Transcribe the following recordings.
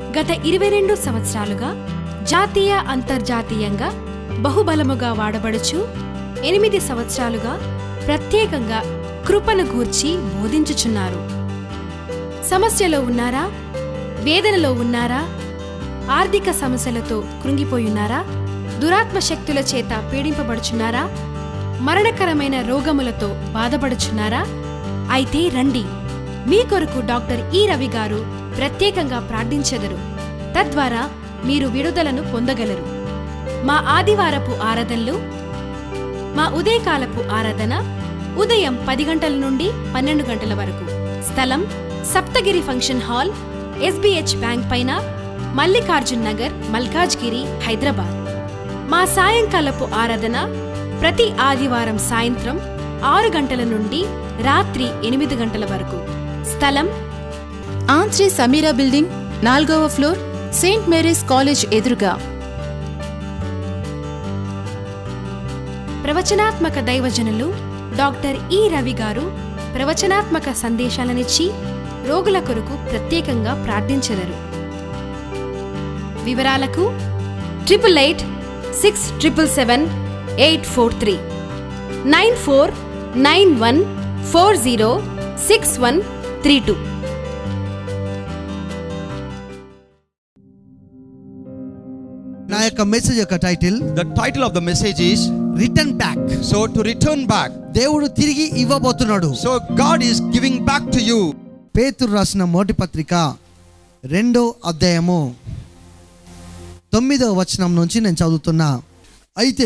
గత ఇరవై రెండు సంవత్సరాలుగా జాతీయ అంతర్జాతీయంగా బహుబలముగా వాడబడుచు ఎనిమిది సంవత్సరాలుగా ప్రత్యేకంగా కృపను గూర్చి బోధించుచున్నారు సమస్యలో ఉన్నారా వేదనలో ఉన్నారా ఆర్థిక సమస్యలతో కృంగిపోయున్నారా దురాత్మ శక్తుల చేత పీడింపబడుచున్నారా మరణకరమైన రోగములతో బాధపడుచున్నారా అయితే రండి మీ కొరకు డాక్టర్ ఈ రవి గారు ప్రత్యేకంగా ప్రార్థించెదరు తద్వారా మీరు విడుదలను పొందగలరు మా ఆదివారపు ఆరాధనలు మా ఉదయకాలపు ఆరాధన ఉదయం పది గంటల నుండి పన్నెండు గంటల వరకు స్థలం Saptagiri function hall SBH bank పైన మల్లికార్జున్ నగర్ మల్కాజ్గిరి హైదరాబాద్ మా సాయంకాలపు ఆరాధన ప్రతి ఆదివారం సాయంత్రం ఆరు గంటల నుండి రాత్రి ఎనిమిది గంటల వరకు స్థలం ఆన్ శ్రీ సమీరా బిల్డింగ్ నాలుగవ ఫ్లోర్ సెయింట్ మేరీస్ కాలేజ్ ఎదురుగా ప్రవచనాత్మక దైవజనులు డాక్టర్ ఈ రవి గారు ప్రవచనాత్మక సందేశాలనిచ్చి రోగుల కొరకు ప్రత్యేకంగా ప్రార్థించెదరు వివరాలకు triple eight six triple seven eight four three nine four nine one four zero six one three two నా యొక్క మెసేజ్ యొక్క title The title of the message is return back So to return back. దేవుడు తిరిగి ఇవ్వబోతున్నాడు So God is giving back to you. పేతురు రాసిన మొదటి పత్రిక రెండో అధ్యాయము తొమ్మిదో వచనం నుంచి నేను చదువుతున్నా అయితే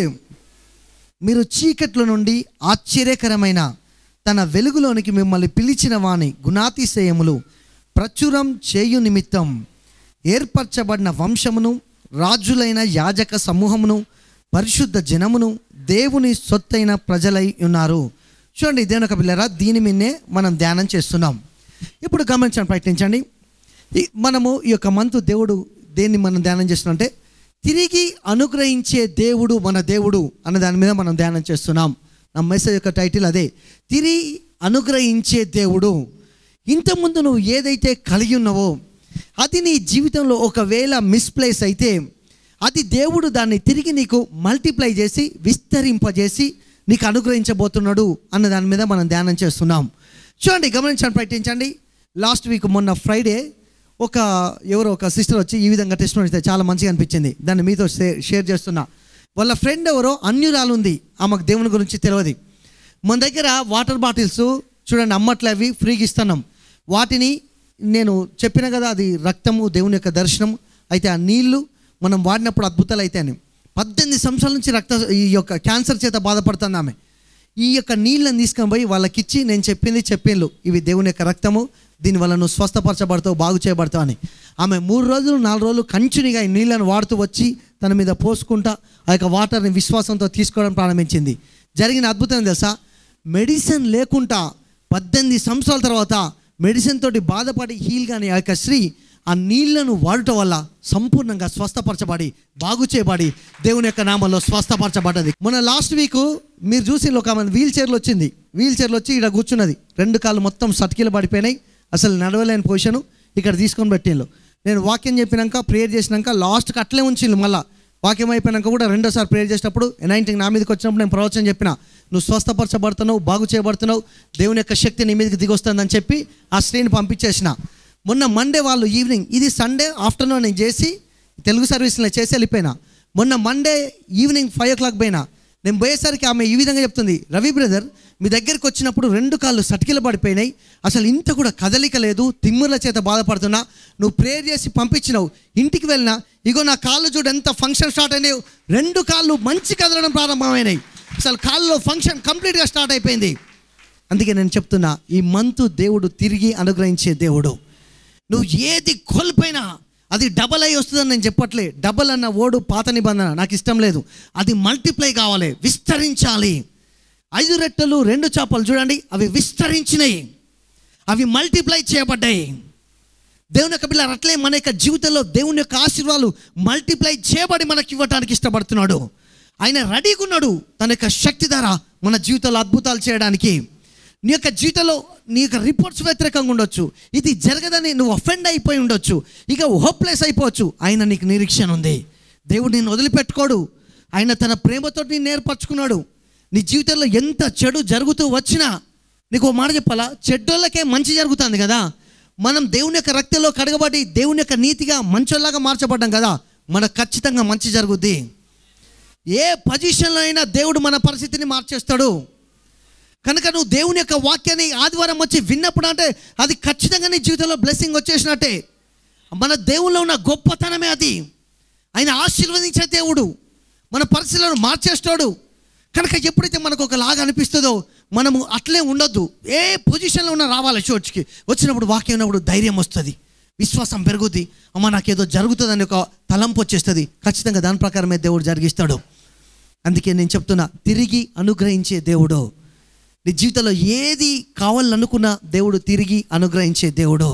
మీరు చీకట్ల నుండి ఆశ్చర్యకరమైన తన వెలుగులోనికి మిమ్మల్ని పిలిచిన వాని గుణాతిశయములు ప్రచురం చేయు నిమిత్తం ఏర్పరచబడిన వంశమును రాజులైన యాజక సమూహమును పరిశుద్ధ జనమును దేవుని సొత్తైన ప్రజలై ఉన్నారు చూడండి దేవుని ఒక పిల్లరా దీని మీదనే మనం ధ్యానం చేస్తున్నాం ఇప్పుడు గమనించండి ప్రయత్నించండి ఈ- మనము ఈ యొక్క మంతు దేవుడు దేన్ని మనం ధ్యానం చేస్తున్నాం అంటే తిరిగి అనుగ్రహించే దేవుడు మన దేవుడు అన్న దాని మీద మనం ధ్యానం చేస్తున్నాం నా మెసేజ్ యొక్క టైటిల్ అదే తిరిగి అనుగ్రహించే దేవుడు ఇంతకుముందు నువ్వు ఏదైతే కలిగి ఉన్నావో అది నీ జీవితంలో ఒకవేళ మిస్ప్లేస్ అయితే అది దేవుడు దాన్ని తిరిగి నీకు మల్టిప్లై చేసి విస్తరింపజేసి నీకు అనుగ్రహించబోతున్నాడు అన్న దాని మీద మనం ధ్యానం చేస్తున్నాం చూడండి గమనించండి ప్రయత్నించండి లాస్ట్ వీక్ మొన్న ఫ్రైడే ఒక ఎవరో ఒక సిస్టర్ వచ్చి ఈ విధంగా టెస్ట్ ఇస్తే చాలా మంచిగా అనిపించింది దాన్ని మీతో షే- షేర్ చేస్తున్నా వాళ్ళ ఫ్రెండ్ ఎవరో అన్యురాలు ఉంది ఆమెకు దేవుని గురించి తెలియదు మన దగ్గర వాటర్ బాటిల్స్ చూడండి అమ్మట్లే అవి ఫ్రీగా ఇస్తున్నాం వాటిని నేను చెప్పిన కదా అది రక్తము దేవుని యొక్క దర్శనం అయితే ఆ నీళ్లు మనం వాడినప్పుడు అద్భుతాలు అయితాయని పద్దెనిమిది సంవత్సరాల నుంచి రక్త ఈ యొక్క క్యాన్సర్ చేత బాధపడుతుంది ఆమె ఈ యొక్క నీళ్ళని తీసుకొని పోయి వాళ్ళకిచ్చి నేను చెప్పింది చెప్పిండ్లు ఇవి దేవుని యొక్క రక్తము దీనివల్ల నువ్వు స్వస్థపరచబడతావు బాగు చేయబడతావు అని ఆమె మూడు రోజులు నాలుగు రోజులు కంచునిగా ఈ నీళ్ళను వాడుతూ వచ్చి తన మీద పోసుకుంటా ఆ యొక్క వాటర్ని విశ్వాసంతో తీసుకోవడం ప్రారంభించింది జరిగిన అద్భుతం ఏం తెలుసా మెడిసిన్ లేకుండా పద్దెనిమిది సంవత్సరాల తర్వాత మెడిసిన్ తోటి బాధపడి హీల్ కానీ ఆ యొక్క స్త్రీ ఆ నీళ్లను వాడటం వల్ల సంపూర్ణంగా స్వస్థపరచబడి బాగు చేయబడి దేవుని యొక్క నామంలో స్వస్థపరచబడ్డది మొన్న లాస్ట్ వీక్ మీరు చూసి ఒక ఆమె వీల్ చైర్లో వచ్చింది వీల్ చైర్లో వచ్చి ఇక్కడ కూర్చున్నది రెండు కాళ్ళు మొత్తం సటికిలు పడిపోయినాయి అసలు నడవలేని పొజిషను ఇక్కడ తీసుకొని పెట్టిండ్రు నేను వాక్యం చెప్పినాక ప్రేయర్ చేసినాక లాస్ట్కి అట్లే ఉంచిండ్రు మళ్ళీ వాక్యం అయిపోయినాక కూడా రెండోసారి ప్రేయర్ చేసేటప్పుడు నైన్టీన్ నా మీదకి వచ్చినప్పుడు నేను ప్రవచనం చెప్పిన నువ్వు స్వస్థపరచబడుతున్నావు బాగు చేయబడుతున్నావు దేవుని యొక్క శక్తి నీ మీదకి దిగొస్తుందని చెప్పి ఆ స్త్రీని పంపించేసిన మొన్న మండే వాళ్ళు ఈవినింగ్ ఇది సండే ఆఫ్టర్నూన్ నేను చేసి తెలుగు సర్వీస్లో చేసి వెళ్ళిపోయినా మొన్న Monday evening five o'clock పోయినా నేను పోయేసరికి ఆమె ఈ విధంగా చెప్తుంది రవి బ్రదర్ మీ దగ్గరికి వచ్చినప్పుడు రెండు కాళ్ళు సటికిల పడిపోయినాయి అసలు ఇంత కూడా కదలిక లేదు తిమ్ముర్ల చేత బాధపడుతున్నా నువ్వు ప్రేయర్ చేసి పంపించినావు ఇంటికి వెళ్ళినా ఇగో నా కాళ్ళు చూడు ఎంత ఫంక్షన్ స్టార్ట్ అయినాయి రెండు కాళ్ళు మంచి కదలడం ప్రారంభమైనాయి అసలు కాళ్ళలో ఫంక్షన్ కంప్లీట్గా స్టార్ట్ అయిపోయింది అందుకే నేను చెప్తున్నా ఈ మంతు దేవుడు తిరిగి అనుగ్రహించే దేవుడు నువ్వు ఏది కోల్పోయినా అది డబల్ అయి వస్తుందని నేను చెప్పట్లే డబల్ అన్న ఓడు పాత నిబంధన నాకు ఇష్టం లేదు అది మల్టిప్లై కావాలి విస్తరించాలి ఐదు రెట్టలు రెండు చేపలు చూడండి అవి విస్తరించినాయి అవి మల్టిప్లై చేయబడ్డాయి దేవుని యొక్క పిల్లలు అట్లే మన యొక్క జీవితంలో దేవుని యొక్క ఆశీర్వాదాలు మల్టిప్లై చేయబడి మనకి ఇవ్వటానికి ఇష్టపడుతున్నాడు ఆయన రెడీగా ఉన్నాడు తన యొక్క శక్తి ద్వారా మన జీవితంలో అద్భుతాలు చేయడానికి నీ యొక్క జీవితంలో నీ యొక్క రిపోర్ట్స్ వ్యతిరేకంగా ఉండొచ్చు ఇది జరగదని నువ్వు అఫెండ్ అయిపోయి ఉండొచ్చు ఇక హోప్లెస్ అయిపోవచ్చు ఆయన నీకు నిరీక్షణ ఉంది దేవుడు నిన్ను వదిలిపెట్టుకోడు ఆయన తన ప్రేమతో నేను నేర్పరచుకున్నాడు నీ జీవితంలో ఎంత చెడు జరుగుతూ వచ్చినా నీకు ఒక మాట చెప్పాలా చెడ్డోళ్ళకే మంచి జరుగుతుంది కదా మనం దేవుని యొక్క రక్తంలో కడగబడి దేవుని యొక్క నీతిగా మంచోళ్ళగా మార్చబడ్డాం కదా మనకు ఖచ్చితంగా మంచి జరుగుద్ది ఏ పొజిషన్లో అయినా దేవుడు మన పరిస్థితిని మార్చేస్తాడు కనుక నువ్వు దేవుని యొక్క వాక్యాన్ని ఆదివారం వచ్చి విన్నప్పుడు అంటే అది ఖచ్చితంగా నీ జీవితంలో బ్లెస్సింగ్ వచ్చేసినట్టే మన దేవుల్లో ఉన్న గొప్పతనమే అది ఆయన ఆశీర్వదించే దేవుడు మన పరిస్థితులను మార్చేస్తాడు కనుక ఎప్పుడైతే మనకు ఒక లాగా అనిపిస్తుందో మనము అట్లే ఉండొద్దు ఏ పొజిషన్లో ఉన్నా రావాలి చర్చ్కి వచ్చినప్పుడు వాక్యం ఉన్నప్పుడు ధైర్యం వస్తుంది విశ్వాసం పెరుగుద్ది అమ్మ నాకేదో జరుగుతుందని ఒక తలంపు వచ్చేస్తుంది ఖచ్చితంగా దాని ప్రకారమే దేవుడు జరిగిస్తాడు అందుకే నేను చెప్తున్నా తిరిగి అనుగ్రహించే దేవుడు నీ జీవితంలో ఏది కావాలనుకున్నా దేవుడు తిరిగి అనుగ్రహించే దేవుడు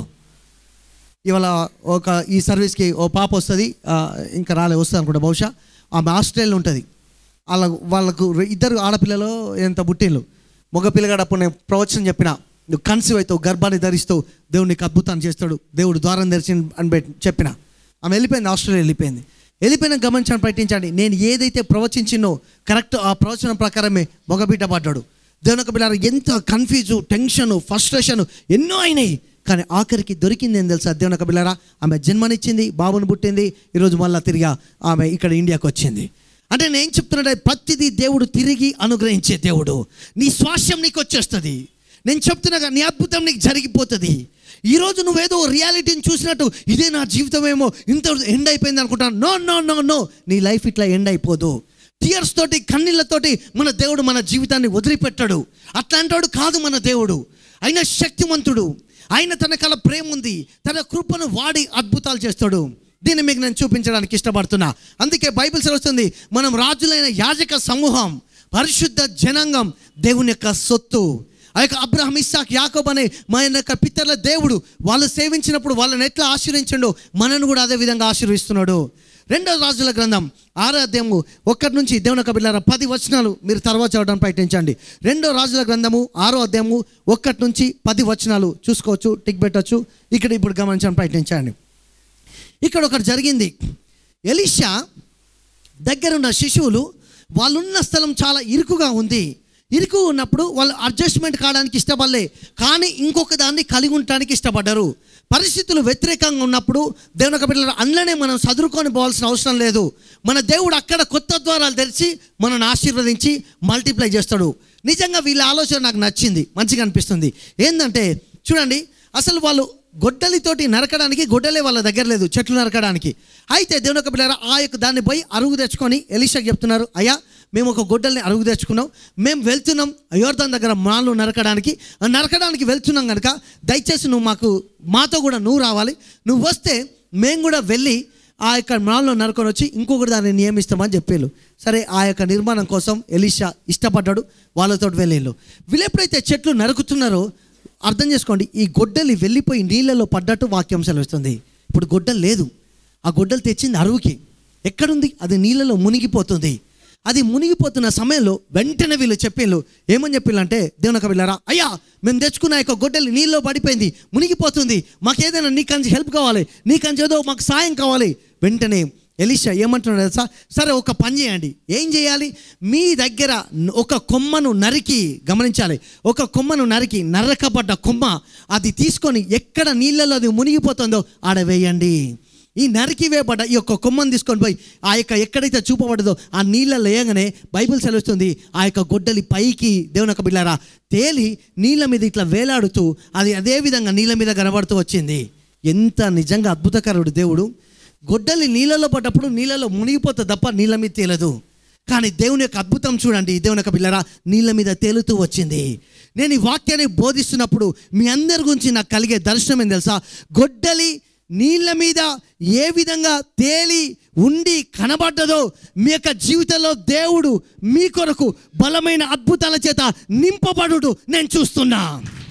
ఇవాళ ఒక ఈ సర్వీస్కి ఓ పాప వస్తుంది ఆ, ఇంకా రాలే వస్తుంది అనుకుంటా బహుశా ఆమె ఆస్ట్రేలియా ఉంటుంది వాళ్ళ వాళ్ళకు రె- ఇద్దరు ఆడపిల్లలు ఎంత పుట్టిళ్ళు మగ పిల్లగాడు అప్పుడు నేను ప్రవచనం చెప్పిన నువ్వు కన్సీవ్ అవుతావు గర్భాన్ని ధరిస్తావు దేవుడు నీకు అద్భుతాన్ని చేస్తాడు దేవుడు ద్వారం తెరిచి అని పెట్టి చెప్పిన ఆమె వెళ్ళిపోయింది ఆస్ట్రేలియా వెళ్ళిపోయింది వెళ్ళిపోయిన గమనించడం ప్రయత్నించండి నేను ఏదైతే ప్రవచించినో కరెక్ట్ ఆ ప్రవచనం ప్రకారమే మగబిడ్డ పడ్డాడు దేవుని ఒక బిడ్డ ఎంత కన్ఫ్యూజు టెన్షన్ ఫ్రస్ట్రేషన్ ఎన్నో అయినాయి కానీ ఆఖరికి దొరికింది ఏం తెలుసా దేవుని ఒక బిళ్ళరా ఆమె జన్మనిచ్చింది బాబుని పుట్టింది ఈరోజు మళ్ళీ తిరిగి ఆమె ఇక్కడ ఇండియాకి వచ్చింది అంటే నేను ఏం చెప్తున్నాడే ప్రతిదీ దేవుడు తిరిగి అనుగ్రహించే దేవుడు నీ స్వాస్యం నీకు వచ్చేస్తుంది నేను చెప్తున్నాగా నీ అద్భుతం నీకు జరిగిపోతుంది ఈరోజు నువ్వేదో రియాలిటీని చూసినట్టు ఇదే నా జీవితం ఏమో ఇంత ఎండ్ అయిపోయింది అనుకుంటాను నో నో నో నో నీ లైఫ్ ఇట్లా ఎండ్ అయిపోదు టీయర్స్ తోటి కన్నీళ్ళతోటి మన దేవుడు మన జీవితాన్ని వదిలిపెట్టాడు అట్లాంటోడు కాదు మన దేవుడు ఆయన శక్తివంతుడు ఆయన తన కల ప్రేమ ఉంది తన కృపను వాడి అద్భుతాలు చేస్తాడు దీన్ని మీకు నేను చూపించడానికి ఇష్టపడుతున్నా అందుకే బైబిల్ సెలవుస్తుంది మనం రాజులైన యాజక సమూహం పరిశుద్ధ జనాంగం దేవుని యొక్క సొత్తు ఆ యొక్క అబ్రహం ఇస్సాక్ యాకోబ్ అనే మా యొక్క పితరుల దేవుడు వాళ్ళు సేవించినప్పుడు వాళ్ళని ఎట్లా ఆశీర్వించండో మనను కూడా అదే విధంగా ఆశీర్విస్తున్నాడు రెండో రాజుల గ్రంథం ఆరో అధ్యాయము ఒక్కటి నుంచి దేవుని యొక్క బిడ్డారా పది వచనాలు మీరు తర్వాత చదవడానికి ప్రయత్నించండి రెండో రాజుల గ్రంథము ఆరో అధ్యాయము ఒక్కటి నుంచి పది వచనాలు చూసుకోవచ్చు టిక్ పెట్టచ్చు ఇక్కడ ఇప్పుడు గమనించడానికి ప్రయత్నించండి ఇక్కడ ఒకటి జరిగింది ఎలీషా దగ్గరున్న శిశువులు వాళ్ళున్న స్థలం చాలా ఇరుకుగా ఉంది ఇరుకు ఉన్నప్పుడు వాళ్ళు అడ్జస్ట్మెంట్ కావడానికి ఇష్టపడలే కానీ ఇంకొక దాన్ని కలిగి ఉండటానికి ఇష్టపడ్డారు పరిస్థితులు వ్యతిరేకంగా ఉన్నప్పుడు దేవుని ఒక బిడ్డల అందులోనే మనం చదువుకొని పోవాల్సిన అవసరం లేదు మన దేవుడు అక్కడ కొత్త ద్వారాలు తెరిచి మనల్ని ఆశీర్వదించి మల్టిప్లై చేస్తాడు నిజంగా వీళ్ళ ఆలోచన నాకు నచ్చింది మంచిగా అనిపిస్తుంది ఏంటంటే చూడండి అసలు వాళ్ళు గొడ్డలితోటి నరకడానికి గొడ్డలే వాళ్ళ దగ్గర లేదు చెట్లు నరకడానికి అయితే దేవుని ఒక బిడ్డ ఆ యొక్క దాన్ని పోయి అరుగు తెచ్చుకొని ఎలీషాకి చెప్తున్నారు అయ్యా మేము ఒక గొడ్డల్ని అరుగు తెచ్చుకున్నాం మేము వెళ్తున్నాం యోర్దాన్ దగ్గర మాలు నరకడానికి ఆ నరకడానికి వెళ్తున్నాం కనుక దయచేసి నువ్వు మాకు మాతో కూడా నువ్వు రావాలి నువ్వు వస్తే మేము కూడా వెళ్ళి ఆ యొక్క మాల్లో నరుకొని వచ్చి ఇంకొకటి దాన్ని నియమిస్తామని చెప్పేళ్ళు సరే ఆ యొక్క నిర్మాణం కోసం ఎలీషా ఇష్టపడ్డాడు వాళ్ళతో వెళ్ళేళ్ళు వీళ్ళు ఎప్పుడైతే చెట్లు నరుకుతున్నారో అర్థం చేసుకోండి ఈ గొడ్డలి వెళ్ళిపోయి నీళ్ళలో పడ్డట్టు వాక్యం సెలవుస్తుంది ఇప్పుడు గొడ్డలు లేదు ఆ గొడ్డలు తెచ్చింది అరువుకి ఎక్కడుంది అది నీళ్ళలో మునిగిపోతుంది అది మునిగిపోతున్న సమయంలో వెంటనే వీళ్ళు చెప్పిళ్ళు ఏమని చెప్పిళ్ళంటే దేవునక వెళ్ళారా అయ్యా మేము తెచ్చుకున్న యొక్క గొడ్డలి నీళ్ళలో పడిపోయింది మునిగిపోతుంది మాకు ఏదైనా నీకంచి హెల్ప్ కావాలి నీకంచి ఏదో మాకు సాయం కావాలి వెంటనే ఎలిషా ఏమంటున్నాడు తెలుసా సరే ఒక పని చేయండి ఏం చేయాలి మీ దగ్గర న- ఒక కొమ్మను నరికి గమనించాలి ఒక కొమ్మను నరికి నరకబడ్డ కొమ్మ అది తీసుకొని ఎక్కడ నీళ్ళలో అది మునిగిపోతుందో ఆడ వేయండి ఈ నరికి వేయబడ్డ ఈ యొక్క కొమ్మను తీసుకొని పోయి ఆ యొక్క ఎక్కడైతే చూపబడదో ఆ నీళ్ళలో వేయగానే బైబిల్ సెలవుస్తుంది ఆ యొక్క గొడ్డలి పైకి దేవుని యొక్క బిళ్ళారా తేలి నీళ్ళ మీద ఇట్లా వేలాడుతూ అది అదే విధంగా నీళ్ళ మీద కనబడుతూ వచ్చింది ఎంత నిజంగా అద్భుతకరుడు దేవుడు గొడ్డలి నీళ్ళలో పడ్డప్పుడు నీళ్ళలో మునిగిపోతుంది తప్ప నీళ్ళ మీద తేలదు కానీ దేవుని యొక్క అద్భుతం చూడండి దేవుని యొక్క పిల్లరా నీళ్ళ మీద తేలుతూ వచ్చింది నేను ఈ వాక్యాన్ని బోధిస్తున్నప్పుడు మీ అందరి గురించి నాకు కలిగే దర్శనం ఏం తెలుసా గొడ్డలి నీళ్ళ మీద ఏ విధంగా తేలి ఉండి కనబడ్డదో మీ యొక్క జీవితంలో దేవుడు మీ కొరకు బలమైన అద్భుతాల చేత నింపబడుడు నేను చూస్తున్నా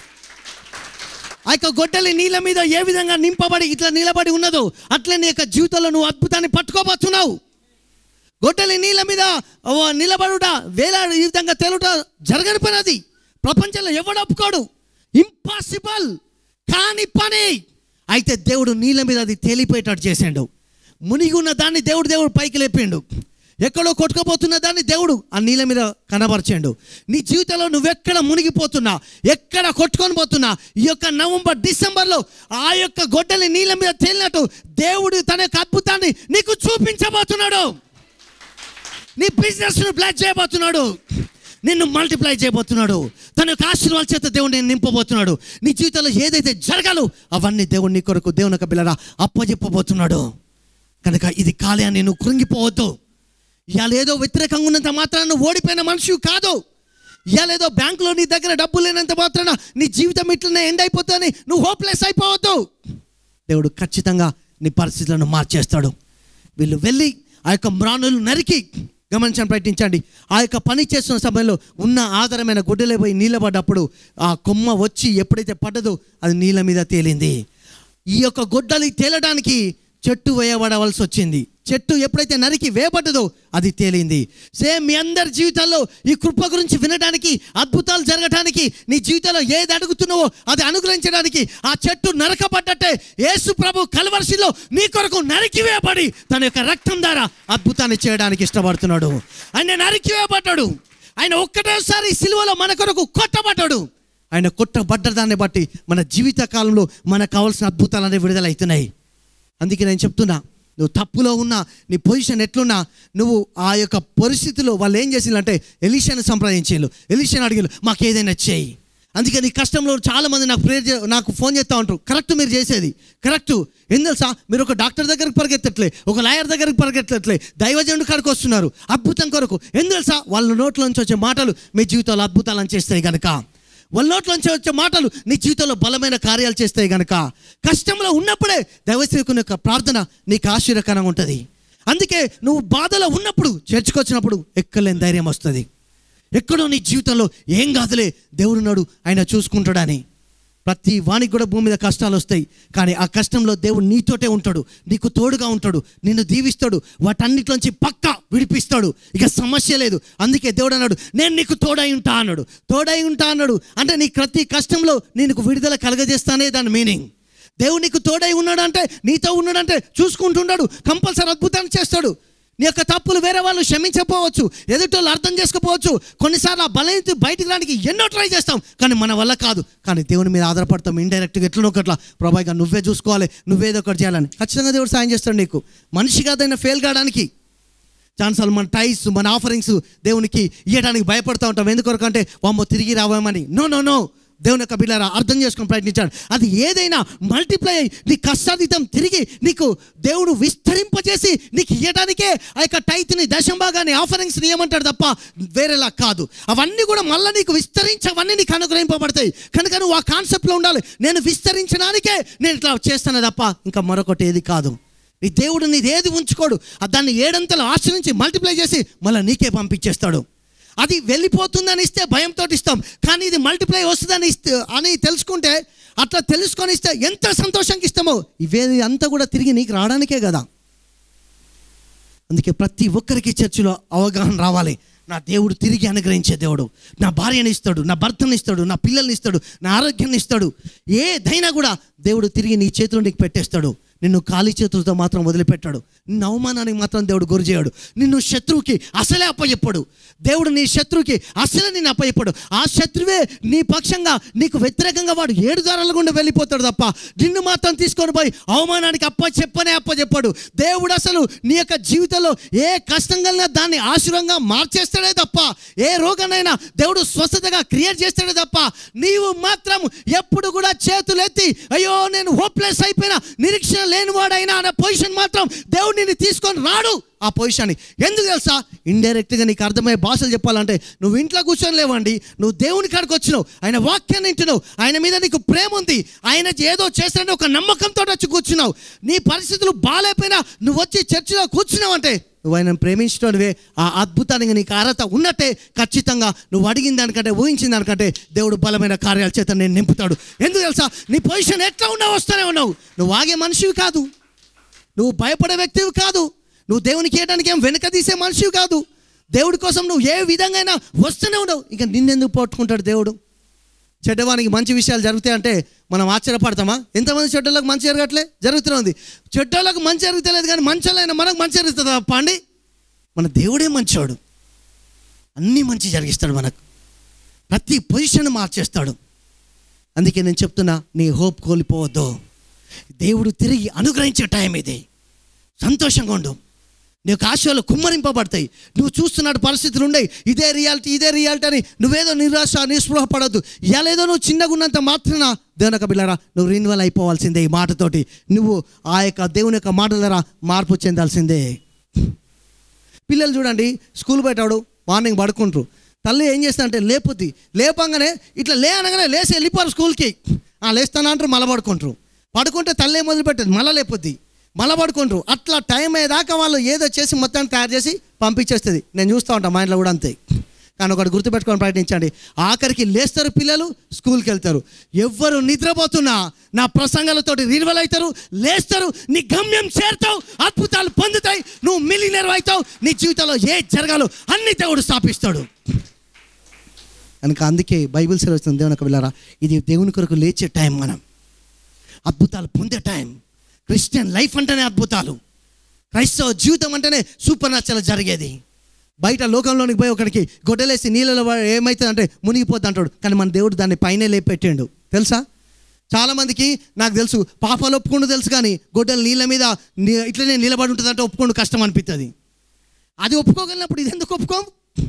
ఆ యొక్క గొడ్డలి నీళ్ళ మీద ఏ విధంగా నింపబడి ఇట్లా నిలబడి ఉన్నదో అట్లే నీ యొక్క జీవితంలో నువ్వు అద్భుతాన్ని పట్టుకోబోతున్నావు గొడ్డలి నీళ్ళ మీద ఓ నిలబడుట వేలాడు ఈ విధంగా తేలుట జరగని పని అది ప్రపంచంలో ఎవడు ఒప్పుకోడు ఇంపాసిబుల్ కాని పని అయితే దేవుడు నీళ్ళ మీద అది తేలిపోయేటట్టు చేసాడు మునిగి ఉన్న దాన్ని దేవుడు దేవుడు పైకి లేపిండు ఎక్కడో కొట్టుకుపోతున్న దాన్ని దేవుడు ఆ నీళ్ళ మీద కనబరిచాడు నీ జీవితంలో నువ్వెక్కడ మునిగిపోతున్నా ఎక్కడ కొట్టుకొని పోతున్నా ఈ యొక్క నవంబర్ డిసెంబర్లో ఆ యొక్క గొడ్డలి నీళ్ళ మీద తేలినట్టు దేవుడు తన యొక్క అద్భుతాన్ని నీకు చూపించబోతున్నాడు నీ బిజినెస్ను బ్లాక్ చేయబోతున్నాడు నిన్ను మల్టిప్లై చేయబోతున్నాడు తన యొక్క ఆశీర్వాద చేత దేవుడు నేను నింపబోతున్నాడు నీ జీవితంలో ఏదైతే జరగాలో అవన్నీ దేవుడు నీ కొరకు దేవుని యొక్క బిల్లరా అప్పజెప్పబోతున్నాడు కనుక ఇది కాలే అని నువ్వు కృంగిపోవద్దు ఇవాళ ఏదో వ్యతిరేకంగా ఉన్నంత మాత్రాన నువ్వు ఓడిపోయిన మనిషి కాదు ఇవాళ ఏదో బ్యాంకులో నీ దగ్గర డబ్బు లేనంత మాత్రాన నీ జీవితం ఇట్లనే ఎండ్ అయిపోతుందని నువ్వు హోప్లెస్ అయిపోవద్దు దేవుడు ఖచ్చితంగా నీ పరిస్థితులను మార్చేస్తాడు వీళ్ళు వెళ్ళి ఆ యొక్క మ్రాణులు నరికి గమనించండి ప్రయత్నించండి ఆ యొక్క పని చేస్తున్న సమయంలో ఉన్న ఆధారమైన గుడ్డలే పోయి నీళ్ళబడ్డప్పుడు ఆ కొమ్మ వచ్చి ఎప్పుడైతే పడ్డదో అది నీళ్ళ మీద తేలింది ఈ యొక్క గొడ్డలి తేలడానికి చెట్టు వేయబడవలసి వచ్చింది చెట్టు ఎప్పుడైతే నరికి వేయబడ్డదో అది తేలింది సేమ్ మీ అందరి జీవితాల్లో ఈ కృప గురించి వినడానికి అద్భుతాలు జరగడానికి నీ జీవితంలో ఏది అడుగుతున్నావో అది అనుగ్రహించడానికి ఆ చెట్టు నరకబడ్డట్టే యేసు ప్రభు కలవర్షిలో నీ కొరకు నరికి వేయబడి తన యొక్క రక్తం ద్వారా అద్భుతాన్ని చేయడానికి ఇష్టపడుతున్నాడు ఆయన నరికి వేయబడ్డాడు ఆయన ఒక్కటేసారి సిలువలో మన కొరకు కొట్టబడ్డాడు ఆయన కొట్టబడ్డ దాన్ని బట్టి మన జీవిత కాలంలో మనకు కావాల్సిన అద్భుతాలనే విడుదలవుతున్నాయి అందుకే నేను చెప్తున్నా నువ్వు తప్పులో ఉన్నా నీ పొజిషన్ ఎట్లున్నా నువ్వు ఆ యొక్క పరిస్థితిలో వాళ్ళు ఏం చేసిందంటే ఎలిషాను సంప్రదించారు ఎలిషాను అడిగారు మాకు ఏదైనా చేయి అందుకే నీ కష్టంలో చాలా మంది నాకు ప్రేర్ చే- నాకు ఫోన్ చేస్తూ ఉంటారు కరెక్ట్ మీరు చేసేది కరెక్ట్ ఏం తెలుసా మీరు ఒక డాక్టర్ దగ్గరికి పరిగెత్తట్లే ఒక లాయర్ దగ్గరికి పరిగెత్తట్లే దైవజనుడు కాడికి వస్తున్నారు అద్భుతం కొరకు ఏం తెలుసా వాళ్ళ నోట్ల నుంచి వచ్చే మాటలు మీ జీవితంలో అద్భుతాలను చేస్తాయి కనుక వాళ్ళ నోట్లోంచి వచ్చే మాటలు నీ జీవితంలో బలమైన కార్యాలు చేస్తాయి గనక కష్టంలో ఉన్నప్పుడే దైవసేవకుని యొక్క ప్రార్థన నీకు ఆశీర్వకరంగా ఉంటుంది అందుకే నువ్వు బాధలో ఉన్నప్పుడు చర్చకు వచ్చినప్పుడు ఎక్కలేని ధైర్యం వస్తుంది ఎక్కడో నీ జీవితంలో ఏం కాదులే దేవుడున్నాడు ఆయన చూసుకుంటాడని ప్రతి వానికి కూడా భూమి మీద కష్టాలు వస్తాయి కానీ ఆ కష్టంలో దేవుడు నీతోటే ఉంటాడు నీకు తోడుగా ఉంటాడు నిన్ను దీవిస్తాడు వాటన్నిటిలోంచి పక్క విడిపిస్తాడు ఇక సమస్య లేదు అందుకే దేవుడు అన్నాడు నేను నీకు తోడై ఉంటా అన్నాడు తోడై ఉంటా అన్నాడు అంటే నీ ప్రతి కష్టంలో నీకు విడుదల కలగజేస్తానే దాని మీనింగ్ దేవుడు నీకు తోడై ఉన్నాడు అంటే నీతో ఉన్నాడంటే చూసుకుంటున్నాడు కంపల్సరీ అద్భుతాన్ని చేస్తాడు నీ యొక్క తప్పులు వేరే వాళ్ళు క్షమించకపోవచ్చు ఎదుటోళ్ళు అర్థం చేసుకోపోవచ్చు కొన్నిసార్లు ఆ బలహీనత బయటికి రానికి ఎన్నో ట్రై చేస్తాం కానీ మన వల్ల కాదు కానీ దేవుని మీద ఆధారపడతాం ఇండైరెక్ట్గా ఎట్లనో ఒకట్లా ప్రభాయిగా నువ్వే చూసుకోవాలి నువ్వేదో ఒకటి చేయాలని ఖచ్చితంగా దేవుడు సాయం చేస్తాడు నీకు మనిషి కాదైనా ఫెయిల్ కావడానికి ఛాన్సాలు మన టైస్ మన ఆఫరింగ్స్ దేవునికి ఇవ్వడానికి భయపడుతూ ఉంటాం ఎందుకొరకంటే వామ్మో తిరిగి రావామని నో నో నో దేవుని యొక్క బిడ్డారా అర్థం చేసుకొని ప్రయత్నించాడు అది ఏదైనా మల్టిప్లై అయ్యి నీ కష్టాతీతం తిరిగి నీకు దేవుడు విస్తరింపజేసి నీకు ఇవ్వడానికే ఆ యొక్క టైత్ని దశంభాగాన్ని ఆఫరింగ్స్ ఏమంటాడు తప్ప వేరేలా కాదు అవన్నీ కూడా మళ్ళీ నీకు విస్తరించి అవన్నీ నీకు అనుగ్రహింపబడతాయి కనుక నువ్వు ఆ కాన్సెప్ట్లో ఉండాలి నేను విస్తరించడానికే నేను ఇట్లా చేస్తాను తప్ప ఇంకా మరొకటి ఏది కాదు నీ దేవుడు నీది ఏది ఉంచుకోడు ఆ దాన్ని ఏడంతలు ఆశ్రయించి మల్టిప్లై చేసి మళ్ళీ నీకే పంపించేస్తాడు అది వెళ్ళిపోతుందని ఇస్తే భయంతో ఇస్తాం కానీ ఇది మల్టిప్లై వస్తుందని ఇస్తే అని తెలుసుకుంటే అట్లా తెలుసుకొని ఇస్తే ఎంత సంతోషంగా ఇస్తామో ఇవేది అంతా కూడా తిరిగి నీకు రావడానికే కదా అందుకే ప్రతి ఒక్కరికి చర్చిలో అవగాహన రావాలి నా దేవుడు తిరిగి అనుగ్రహించే దేవుడు నా భార్యని ఇస్తాడు నా భర్తని ఇస్తాడు నా పిల్లల్ని ఇస్తాడు నా ఆరోగ్యాన్ని ఇస్తాడు ఏదైనా కూడా దేవుడు తిరిగి నీ చేతిలో నీకు పెట్టేస్తాడు నిన్ను ఖాళీ చేతులతో మాత్రం వదిలిపెట్టాడు నిన్ను అవమానానికి మాత్రం దేవుడు గురి చేయడు నిన్ను శత్రువుకి అసలే అప్పచెప్పాడు దేవుడు నీ శత్రువుకి అసలే నిన్ను అప్పచెప్పాడు ఆ శత్రువే నీ పక్షంగా నీకు వ్యతిరేకంగా వాడు ఏడు దారాల గుండా వెళ్ళిపోతాడు తప్ప నిన్ను మాత్రం తీసుకొని పోయి అవమానానికి అప్ప చెప్పనే అప్ప చెప్పాడు దేవుడు అసలు నీ యొక్క జీవితంలో ఏ కష్టం కలిగినా దాన్ని ఆశీర్వంగా మార్చేస్తాడే తప్ప ఏ రోగానైనా దేవుడు స్వస్థతగా క్రియేట్ చేస్తాడే తప్ప నీవు మాత్రం ఎప్పుడు కూడా చేతులు ఎత్తి అయ్యో నేను హోప్లెస్ అయిపోయినా నిరీక్షణ లేనివాడైనా అనే పొజిషన్ మాత్రం దేవుడు నిన్ను తీసుకొని రాడు ఆ పొజిషన్ ఎందుకు తెలుసా ఇండైరెక్ట్గా నీకు అర్థమయ్యే భాషలు చెప్పాలంటే నువ్వు ఇంట్లో కూర్చొని లేవండి నువ్వు దేవుని కాడికి వచ్చినావు ఆయన వాక్యాన్ని వింటున్నావు ఆయన మీద నీకు ప్రేమ ఉంది ఆయన ఏదో చేస్తాడని ఒక నమ్మకంతో వచ్చి కూర్చున్నావు నీ పరిస్థితులు బాగాలేకపోయినా నువ్వు వచ్చి చర్చిలో కూర్చున్నావు అంటే నువ్వు ఆయన ప్రేమించడమే ఆ అద్భుతానికి నీకు అర్హత ఉన్నట్టే ఖచ్చితంగా నువ్వు అడిగిన దానికంటే ఊహించిన దానికంటే దేవుడు బలమైన కార్యాల చేత నేను నింపుతాడు ఎందుకు తెలుసా నీ పొజిషన్ ఎట్లా ఉన్నావు వస్తూనే ఉన్నావు నువ్వు ఆగే మనిషివి కాదు నువ్వు భయపడే వ్యక్తివి కాదు నువ్వు దేవునికి చేయడానికి ఏం వెనక తీసే మనిషివి కాదు దేవుడి కోసం నువ్వు ఏ విధంగా అయినా వస్తూనే ఉండవు ఇక నిన్నెందుకు పట్టుకుంటాడు దేవుడు చెడ్డవానికి మంచి విషయాలు జరుగుతాయంటే మనం ఆశ్చర్యపడతామా ఎంతమంది చెడ్డలకు మంచి జరగట్లే జరుగుతుంది చెడ్డలకు మంచి జరుగుతలేదు కానీ మంచోళ్ళైనా మనకు మంచి జరుగుతుందా తప్ప అండి మన దేవుడే మంచోడు అన్నీ మంచి జరిగిస్తాడు మనకు ప్రతి పొజిషన్ మార్చేస్తాడు అందుకే నేను చెప్తున్నా నీ హోప్ కోల్పోవద్దు దేవుడు తిరిగి అనుగ్రహించే టైం ఇది సంతోషంగా ఉండు నీకు ఆశలు కుమ్మరింపబడతాయి నువ్వు చూస్తున్నాడు పరిస్థితులు ఉన్నాయి ఇదే రియాలిటీ ఇదే రియాలిటీ అని నువ్వేదో నిరాశ నిస్పృహ పడద్దు ఏదో నువ్వు చిన్నగా ఉన్నంత మాత్రాన దేవుని యొక్క బిళ్ళరా నువ్వు రిన్వల్ అయిపోవాల్సిందే ఈ మాటతోటి నువ్వు ఆ యొక్క దేవుని యొక్క మాటల ద్వారా మార్పు చెందాల్సిందే పిల్లలు చూడండి స్కూల్ పెట్టాడు మార్నింగ్ పడుకుంటారు తల్లి ఏం చేస్తా అంటే లేపుద్ది లేపంగానే ఇట్లా లే అనగానే లేచి వెళ్ళిపోరు స్కూల్కి ఆ లేస్తానా అంటారు మళ్ళీ పడుకుంటారు పడుకుంటే తల్లి మొదలు పెట్టదు మళ్ళీ లేపుద్ది మళ్ళీ పడుకుంటారు అట్లా టైం అయ్యేదాకా వాళ్ళు ఏదో చేసి మొత్తాన్ని తయారు చేసి పంపించేస్తుంది నేను చూస్తూ ఉంటాను మా ఇంట్లో కూడా అంతే కానీ ఒకటి గుర్తుపెట్టుకొని ప్రయత్నించండి ఆఖరికి లేస్తారు పిల్లలు స్కూల్కి వెళ్తారు ఎవ్వరు నిద్రపోతున్నా నా ప్రసంగాలతోటి రినివల్ అవుతారు లేస్తారు నీ గమ్యం చేరుతావు అద్భుతాలు పొందుతాయి నువ్వు మిలినర్ అవుతావు నీ జీవితంలో ఏ జరగాలో అన్ని దేవుడు స్థాపిస్తాడు కనుక అందుకే బైబిల్ సెలవుస్తుంది దేవుని వెళ్ళారా ఇది దేవుని కొరకు లేచే టైం మనం అద్భుతాలు పొందే టైం క్రిస్టియన్ లైఫ్ అంటేనే అద్భుతాలు క్రైస్తవ జీవితం అంటేనే సూపర్ నచ్చలు జరిగేది బయట లోకంలోనికి పోయి ఒకడికి గొడ్డలేసి నీళ్ళలో ఏమవుతుంది అంటే మునిగిపోద్ది అంటాడు కానీ మన దేవుడు దాన్ని పైనే లేపెట్టిండు తెలుసా చాలామందికి నాకు తెలుసు పాపాలు ఒప్పుకుంటూ తెలుసు కానీ గొడ్డలు నీళ్ళ మీద ని- ఇట్లనే నిలబడి ఉంటుంది అంటే ఒప్పుకోండు కష్టం అనిపిస్తుంది అది ఒప్పుకోగలిగినప్పుడు ఇది ఎందుకు ఒప్పుకోం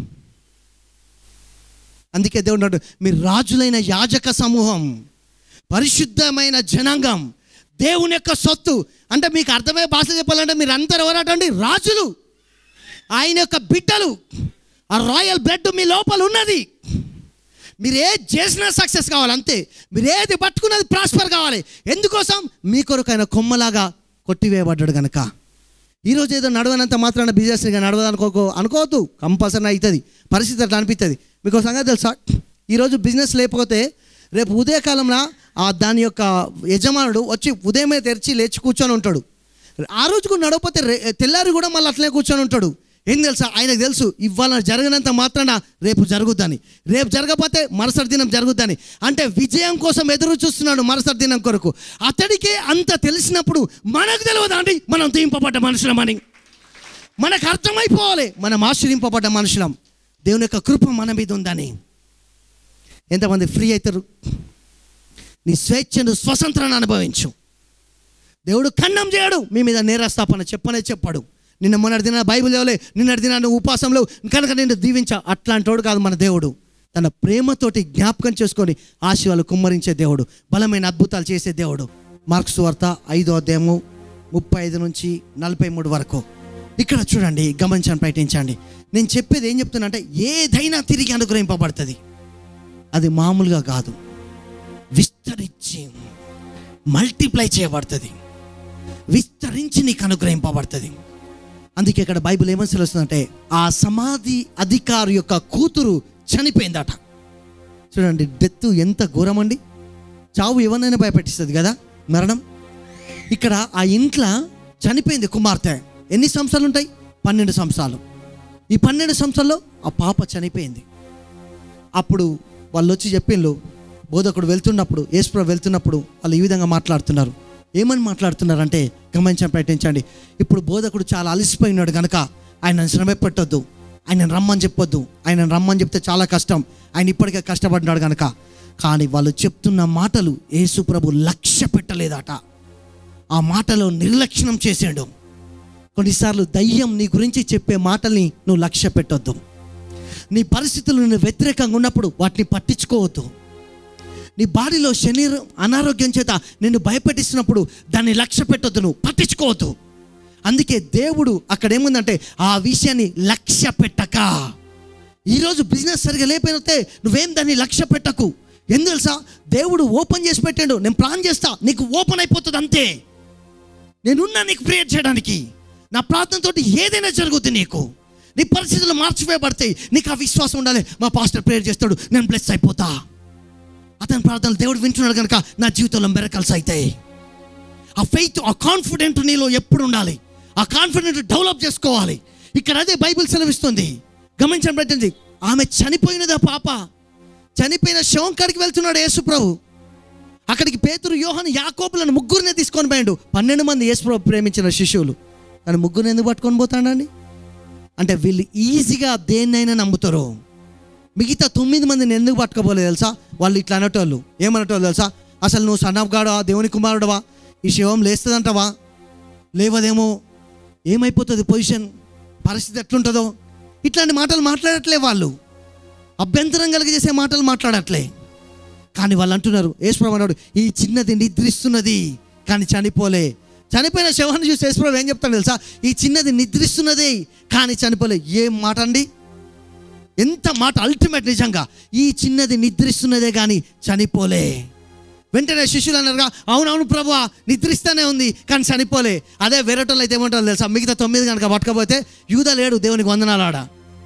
అందుకే దేవుడు అన్నాడు మీరు రాజులైన యాజక సమూహం పరిశుద్ధమైన జనాంగం దేవుని యొక్క సొత్తు అంటే మీకు అర్థమయ్యే భాష చెప్పాలంటే మీరు అందరు ఎవరటండి రాజులు ఆయన యొక్క బిడ్డలు ఆ రాయల్ బ్లడ్ మీ లోపల ఉన్నది మీరు ఏది చేసినా సక్సెస్ కావాలి అంతే మీరు ఏది పట్టుకున్నది ప్రాస్పర్ కావాలి ఎందుకోసం మీ కొరకు ఆయన కొమ్మలాగా కొట్టివేయబడ్డాడు కనుక ఈరోజు ఏదో నడవనంత మాత్రాన బిజినెస్ నడవదనుకో అనుకోవద్దు కంపల్సరీ అవుతుంది పరిస్థితి అట్లా అనిపిస్తుంది మీకు ఒక సంగతి తెలుసా ఈరోజు బిజినెస్ లేకపోతే రేపు ఉదయకాలంలో ఆ దాని యొక్క యజమానుడు వచ్చి ఉదయమే తెరిచి లేచి కూర్చొని ఉంటాడు ఆ రోజు కూడా నడవకపోతే రే- తెల్లారి కూడా మళ్ళీ అట్లనే కూర్చొని ఉంటాడు ఏం తెలుసా ఆయనకు తెలుసు ఇవాళ జరగనంత మాత్రాన రేపు జరుగుద్దని రేపు జరగకపోతే మరుసటి దినం జరుగుద్దని అంటే విజయం కోసం ఎదురు చూస్తున్నాడు మరుసటి దినం కొరకు అతడికే అంత తెలిసినప్పుడు మనకు తెలియదా అండి మనం దీంపబడ్డ మనుషులమని మనకు అర్థమైపోవాలి మనం ఆశ్రయింపబడ్డ మనుషులం దేవుని యొక్క కృప మన మీద ఉందని ఎంతమంది ఫ్రీ అవుతారు నీ స్వేచ్ఛను స్వతంత్రాన్ని అనుభవించు దేవుడు ఖండం చేయడు మీ మీద నేరస్థాపన చెప్పనే చెప్పాడు నిన్న మొన్నటి దిన బైబిల్ చదవలే నిన్నటి దినాన్ని ఉపాసంలో కనుక నేను దీవించా అట్లాంటోడు కాదు మన దేవుడు తన ప్రేమతోటి జ్ఞాపకం చేసుకొని ఆశీర్వాలు కుమ్మరించే దేవుడు బలమైన అద్భుతాలు చేసే దేవుడు మార్క్స్ వార్త ఐదో అధ్యాయము ముప్పై ఐదు నుంచి నలభై మూడు వరకు ఇక్కడ చూడండి గమనించండి ప్రయత్నించండి నేను చెప్పేది ఏం చెప్తున్నా అంటే ఏదైనా తిరిగి అనుగ్రహింపబడుతుంది అది మామూలుగా కాదు విస్తరించి మల్టిప్లై చేయబడుతుంది విస్తరించి నీకు అనుగ్రహింపబడుతుంది అందుకే ఇక్కడ బైబిల్ ఏమని తెలుస్తుందంటే ఆ సమాధి అధికారి యొక్క కూతురు చనిపోయిందట చూడండి డెత్ ఎంత ఘోరమండి చావు ఎవరినైనా భయపెట్టిస్తుంది కదా మరణం ఇక్కడ ఆ ఇంట్లో చనిపోయింది కుమార్తె ఎన్ని సంవత్సరాలు ఉంటాయి పన్నెండు సంవత్సరాలు ఈ పన్నెండు సంవత్సరాల్లో ఆ పాప చనిపోయింది అప్పుడు వాళ్ళు వచ్చి చెప్పిండ్రు బోధకుడు వెళ్తున్నప్పుడు యేసుప్రభు వెళ్తున్నప్పుడు వాళ్ళు ఈ విధంగా మాట్లాడుతున్నారు ఏమని మాట్లాడుతున్నారంటే గమనించని ప్రయత్నించండి ఇప్పుడు బోధకుడు చాలా అలసిపోయినాడు కనుక ఆయన శ్రమ పెట్టొద్దు ఆయన రమ్మని చెప్పొద్దు ఆయన రమ్మని చెప్తే చాలా కష్టం ఆయన ఇప్పటికే కష్టపడినాడు కనుక కానీ వాళ్ళు చెప్తున్న మాటలు యేసు ప్రభు లక్ష్య పెట్టలేదట ఆ మాటలో నిర్లక్ష్యం చేసాడు కొన్నిసార్లు దయ్యం నీ గురించి చెప్పే మాటల్ని నువ్వు లక్ష్య పెట్టొద్దు నీ పరిస్థితులు నువ్వు వ్యతిరేకంగా ఉన్నప్పుడు వాటిని పట్టించుకోవద్దు నీ బాడీలో శరీరం అనారోగ్యం చేత నిన్ను భయపెట్టిస్తున్నప్పుడు దాన్ని లక్ష్య పెట్టొద్దు నువ్వు పట్టించుకోవద్దు అందుకే దేవుడు అక్కడ ఏముందంటే ఆ విషయాన్ని లక్ష్య పెట్టక ఈరోజు బిజినెస్ సరిగా లేకపోతే నువ్వేం దాన్ని లక్ష్య పెట్టకు ఎందుకు తెలుసా దేవుడు ఓపెన్ చేసి పెట్టాడు నేను ప్లాన్ చేస్తా నీకు ఓపెన్ అయిపోతుంది అంతే నేనున్నా నీకు ప్రేయర్ చేయడానికి నా ప్రార్థనతో ఏదైనా జరుగుతుంది నీకు నీ పరిస్థితులు మార్చివేయబడతాయి నీకు ఆ విశ్వాసం ఉండాలి మా పాస్టర్ ప్రేయర్ చేస్తాడు నేను బ్లెస్ అయిపోతా అతని ప్రార్థనలు దేవుడు వింటున్నాడు కనుక నా జీవితంలో మెరకల్స్ అవుతాయి ఆ ఫెయిత్ ఆ కాన్ఫిడెంట్ నీలో ఎప్పుడు ఉండాలి ఆ కాన్ఫిడెంట్ డెవలప్ చేసుకోవాలి ఇక్కడ అదే బైబిల్ సెలవిస్తుంది గమనించడం పెట్టింది ఆమె చనిపోయినదా పాప చనిపోయిన శవం కాడికి వెళ్తున్నాడు యేసు ప్రభు అక్కడికి పేతురు యోహాను యాకోబులను ముగ్గురినే తీసుకొని పోయాడు పన్నెండు మంది యేసు ప్రభు ప్రేమించిన శిష్యులు కానీ ముగ్గురిని ఎందుకు పట్టుకొని పోతాడండి అంటే వీళ్ళు ఈజీగా దేన్నైనా నమ్ముతారు మిగతా తొమ్మిది మందిని ఎందుకు పట్టుకోపోలేదు తెలుసా వాళ్ళు ఇట్లా అనేటోళ్ళు ఏమనేటోళ్ళు తెలుసా అసలు నువ్వు సన్నగాడవా దేవుని కుమారుడవా ఈ శవం లేస్తుందంటవా లేవదేమో ఏమైపోతుంది పొజిషన్ పరిస్థితి ఎట్లుంటుందో ఇట్లాంటి మాటలు మాట్లాడట్లే వాళ్ళు అభ్యంతరం కలిగజేసే మాటలు మాట్లాడట్లే కానీ వాళ్ళు అంటున్నారు యేసుప్రభు అన్నాడు ఈ చిన్నది నిద్రిస్తున్నది కానీ చనిపోలే చనిపోయిన శవాన్ని చూసి యేసుప్రభు ఏం చెప్తాడు తెలుసా ఈ చిన్నది నిద్రిస్తున్నది కానీ చనిపోలే ఏం మాట అండి ఎంత మాట అల్టిమేట్ నిజంగా ఈ చిన్నది నిద్రిస్తున్నదే కానీ చనిపోలే వెంటనే శిష్యులు అన్నారుగా అవునవును ప్రభు నిద్రిస్తూనే ఉంది కానీ చనిపోలే అదే వేరేటోళ్ళు అయితే ఏమంటారు తెలుసా మిగతా తొమ్మిది కనుక పట్టుకపోతే యూదా లేడు దేవునికి వందనాలు ఆడ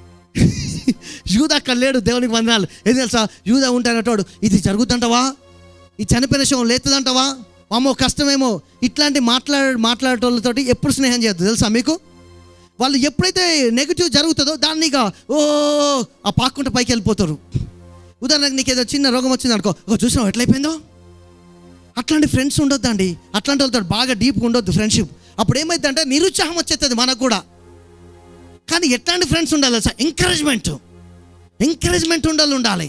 యూదా అక్కడ లేడు దేవునికి వందనాలు ఏం తెలుసా యూదా ఉంటానటోడు ఇది జరుగుతుంటవా ఈ చనిపోయిన శవం లేతుందంటవా అమ్మో కష్టమేమో ఇట్లాంటి మాట్లాడే మాట్లాడేటోళ్ళతోటి ఎప్పుడు స్నేహం చేయొద్దు తెలుసా మీకు వాళ్ళు ఎప్పుడైతే నెగిటివ్ జరుగుతుందో దాన్ని ఇక ఓ ఆ పాక్కుంటే పైకి వెళ్ళిపోతారు ఉదాహరణకు నీకు ఏదో చిన్న రోగం వచ్చింది అనుకో ఒక చూసినావు ఎట్లయిపోయిందో అట్లాంటి ఫ్రెండ్స్ ఉండొద్దండి అట్లాంటి వాళ్ళతో బాగా డీప్గా ఉండొద్దు ఫ్రెండ్షిప్ అప్పుడు ఏమైందంటే నిరుత్సాహం వచ్చేస్తుంది మనకు కూడా కానీ ఎట్లాంటి ఫ్రెండ్స్ ఉండాలి సార్ ఎంకరేజ్మెంట్ ఎంకరేజ్మెంట్ ఉండాలి ఉండాలి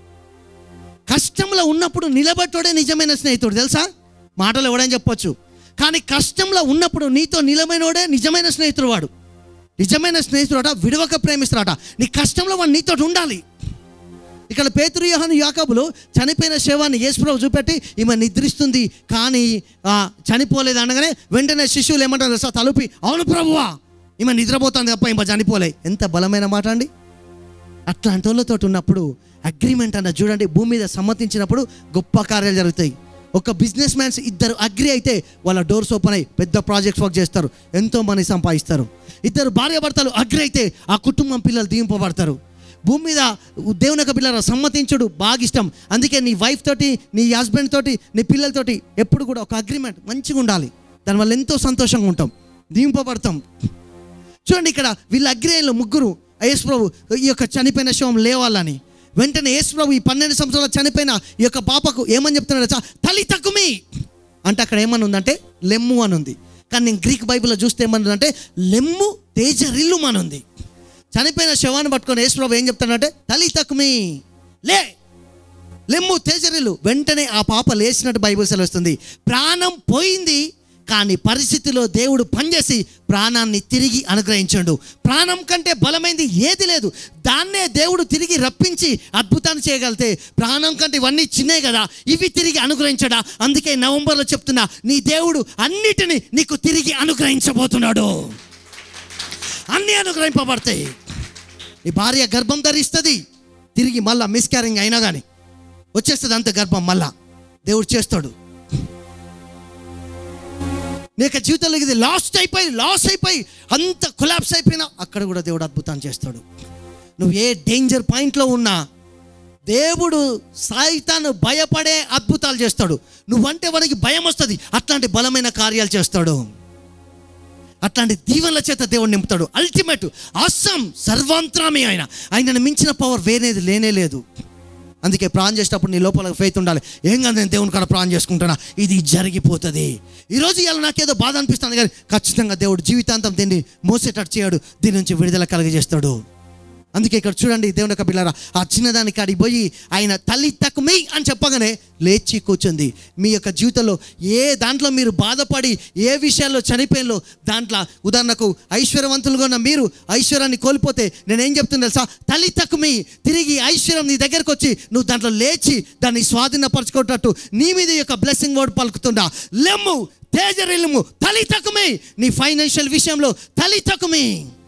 కష్టంలో ఉన్నప్పుడు నిలబట్టోడే నిజమైన స్నేహితుడు తెలుసా మాటలు ఎవడని చెప్పొచ్చు కానీ కష్టంలో ఉన్నప్పుడు నీతో నిలమైనోడే నిజమైన స్నేహితుడు వాడు నిజమైన స్నేహితుడట విడవక ప్రేమిస్తాడట నీ కష్టంలో వాడు నీతో ఉండాలి ఇక్కడ పేతురు యోహాను యాకబులు చనిపోయిన శవాన్ని యేసుప్రభు చూపెట్టి ఈమె నిద్రిస్తుంది కానీ ఆ, చనిపోలేదు అనగానే వెంటనే శిష్యులు ఏమంటారు తెలుసా తలుపి అవును ప్రభువా ఈమె నిద్రపోతుంది తప్ప ఈమె చనిపోలే ఎంత బలమైన మాట అండి అట్లాంటి వాళ్ళతో ఉన్నప్పుడు అగ్రిమెంట్ అన్న చూడండి భూమి మీద సమ్మతించినప్పుడు గొప్ప కార్యాలు జరుగుతాయి ఒక బిజినెస్ మ్యాన్స్ ఇద్దరు అగ్రి అయితే వాళ్ళ డోర్స్ ఓపెన్ అయ్యి పెద్ద ప్రాజెక్ట్స్ వర్క్ చేస్తారు ఎంతో మనీ సంపాదిస్తారు ఇద్దరు భార్యాభర్తలు అగ్రి అయితే ఆ కుటుంబం పిల్లలు దీంపబడతారు భూమి మీద దేవుని యొక్క పిల్లల సమ్మతించుడు బాగా ఇష్టం అందుకే నీ వైఫ్ తోటి నీ హస్బెండ్ తోటి నీ పిల్లలతోటి ఎప్పుడు కూడా ఒక అగ్రిమెంట్ మంచిగా ఉండాలి దానివల్ల ఎంతో సంతోషంగా ఉంటాం దీంపబడతాం చూడండి ఇక్కడ వీళ్ళ అగ్రేయులు ముగ్గురు యేసు ప్రభు ఈ యొక్క చనిపోయిన శవం లేవాలని వెంటనే యేసు ప్రభు ఈ పన్నెండు సంవత్సరాలు చనిపోయిన ఈ యొక్క పాపకు ఏమని చెప్తున్నాడు తెలుసా? తల్లి తక్కుమి అంటే అక్కడ ఏమని ఉందంటే లెమ్ము అని ఉంది కానీ నేను గ్రీక్ బైబిల్లో చూస్తే ఏమని ఉందంటే లెమ్ము తేజరిల్లు అని ఉంది చనిపోయిన శవాన్ని పట్టుకొని యేసు ప్రభు ఏం చెప్తాడంటే తల్లి తక్కుమి లే లెమ్ము తేజరిల్లు వెంటనే ఆ పాప లేచినట్టు బైబిల్ సెలవుస్తుంది ప్రాణం పోయింది కానీ పరిస్థితిలో దేవుడు పనిచేసి ప్రాణాన్ని తిరిగి అనుగ్రహించాడు ప్రాణం కంటే బలమైంది ఏది లేదు దాన్నే దేవుడు తిరిగి రప్పించి అద్భుతాన్ని చేయగలితే ప్రాణం కంటే ఇవన్నీ చిన్నే కదా ఇవి తిరిగి అనుగ్రహించడా అందుకే నవంబర్లో చెప్తున్నా నీ దేవుడు అన్నిటిని నీకు తిరిగి అనుగ్రహించబోతున్నాడు అన్నీ అనుగ్రహింపబడతాయి నీ భార్య గర్భం ధరిస్తుంది తిరిగి మళ్ళా మిస్క్యారింగ్ అయినా కానీ వచ్చేస్తుంది అంత గర్భం మళ్ళా దేవుడు చేస్తాడు నీ యొక్క జీవితంలో ఇది లాస్ట్ అయిపోయి లాస్ అయిపోయి అంత కొలాప్స్ అయిపోయినా అక్కడ కూడా దేవుడు అద్భుతాన్ని చేస్తాడు నువ్వు ఏ డేంజర్ పాయింట్లో ఉన్నా దేవుడు సాయితాను భయపడే అద్భుతాలు చేస్తాడు నువ్వంటే వానికి భయం వస్తుంది అట్లాంటి బలమైన కార్యాలు చేస్తాడు అట్లాంటి దీవెనల చేత దేవుడు నింపుతాడు అల్టిమేట్ అస్సం సర్వాంతరామి ఆయన ఆయనను మించిన పవర్ వేరేది లేనే లేదు అందుకే ప్రాణం చేసేటప్పుడు నీ లోపల ఫెయిత్ ఉండాలి ఏం కాదు నేను దేవుని కాడ ప్రాణం చేసుకుంటున్నా ఇది జరిగిపోతుంది ఈరోజు ఇలా నాకేదో బాధ అనిపిస్తుంది కానీ ఖచ్చితంగా దేవుడు జీవితాంతం దీన్ని మోసేటట్టు చేయడు దీని నుంచి విడుదల కలగజేస్తాడు అందుకే ఇక్కడ చూడండి దేవుని యొక్క పిల్లరా ఆ చిన్నదాని కాడికి పోయి ఆయన తల్లి తక్కుమి అని చెప్పగానే లేచి కూర్చుంది మీ యొక్క జీవితంలో ఏ దాంట్లో మీరు బాధపడి ఏ విషయాల్లో చనిపోయినలో దాంట్లో ఉదాహరణకు ఐశ్వర్యవంతులుగా ఉన్న మీరు ఐశ్వర్యాన్ని కోల్పోతే నేనేం చెప్తున్నా తెలుసా తల్లి తక్కుమి తిరిగి ఐశ్వర్యం నీ దగ్గరకు వచ్చి నువ్వు దాంట్లో లేచి దాన్ని స్వాధీనపరచుకున్నట్టు నీ మీద ఈ యొక్క బ్లెస్సింగ్ వర్డ్ పలుకుతుండా లెమ్ము తేజరిల్లుము తల్లి తక్కుమి నీ ఫైనాన్షియల్ విషయంలో తల్లి తక్కుమి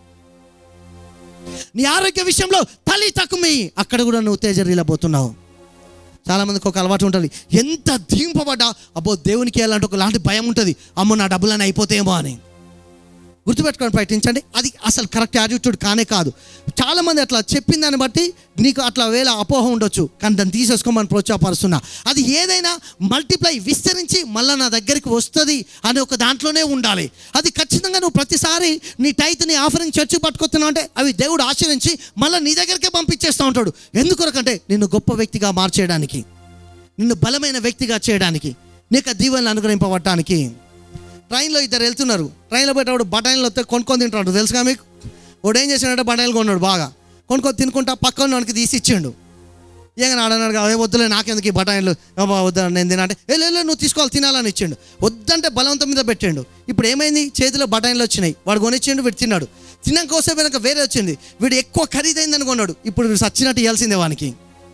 నీ ఆరోగ్య విషయంలో తల్లి తక్కుమి అక్కడ కూడా నువ్వు తేజరీలబోతున్నావు చాలా మందికి ఒక అలవాటు ఉంటుంది ఎంత దింపబడ్డా అబ్బో దేవునికి ఎలాంటి ఒకలాంటి భయం ఉంటుంది అమ్మో నా డబ్బులని అయిపోతాయేమో అని గుర్తుపెట్టుకొని ప్రయత్నించండి అది అసలు కరెక్ట్ యాటిట్యూడ్ కానే కాదు చాలామంది అట్లా చెప్పిన దాన్ని బట్టి నీకు అట్లా వేళ అపోహ ఉండొచ్చు కానీ దాన్ని తీసేసుకోమని ప్రోత్సాహపరుస్తున్నా అది ఏదైనా మల్టిప్లై విస్తరించి మళ్ళీ నా దగ్గరికి వస్తుంది అనే ఒక దాంట్లోనే ఉండాలి అది ఖచ్చితంగా నువ్వు ప్రతిసారి నీ టైత్ నీ ఆఫరింగ్ చర్చి పట్టుకొస్తున్నావు అంటే అవి దేవుడు ఆచరించి మళ్ళీ నీ దగ్గరికే పంపించేస్తూ ఉంటాడు ఎందుకొరకంటే నిన్ను గొప్ప వ్యక్తిగా మార్చేయడానికి నిన్ను బలమైన వ్యక్తిగా చేయడానికి నీకు ఆ దీవెనలు అనుగ్రహింపబడటానికి ట్రైన్లో ఇద్దరు వెళ్తున్నారు ట్రైన్లో పోయేటప్పుడు బఠానీలు వస్తే కొనుక్కొని తింటాడు తెలుసుగా మీకు వాడు ఏం చేసినాడంటే బఠానీలు కొన్నాడు బాగా కొనుక్కొని తినుకుంటా పక్కన వానికి తీసి ఇచ్చిండు ఏం ఆడన్నాడు కదా "ఏ వద్దులే నాకెందుకు ఈ బఠానీలు అబ్బా వద్దు నేను తినంటే ఏ లేదు లేదు, నువ్వు తీసుకోవాలి తినాలని ఇచ్చిండు వద్దంటే బలవంతం మీద పెట్టిండు ఇప్పుడు ఏమైంది చేతిలో బఠానీలు వచ్చినాయి వాడు కొనిచ్చిండు వీడు తిన్నాడు తిన్నాక వస్తే వెనక వేరే వచ్చింది వీడు ఎక్కువ ఖరీదైందని కొన్నాడు ఇప్పుడు వీడు సచ్చినట్టు ఇవ్వాల్సిందే వానికి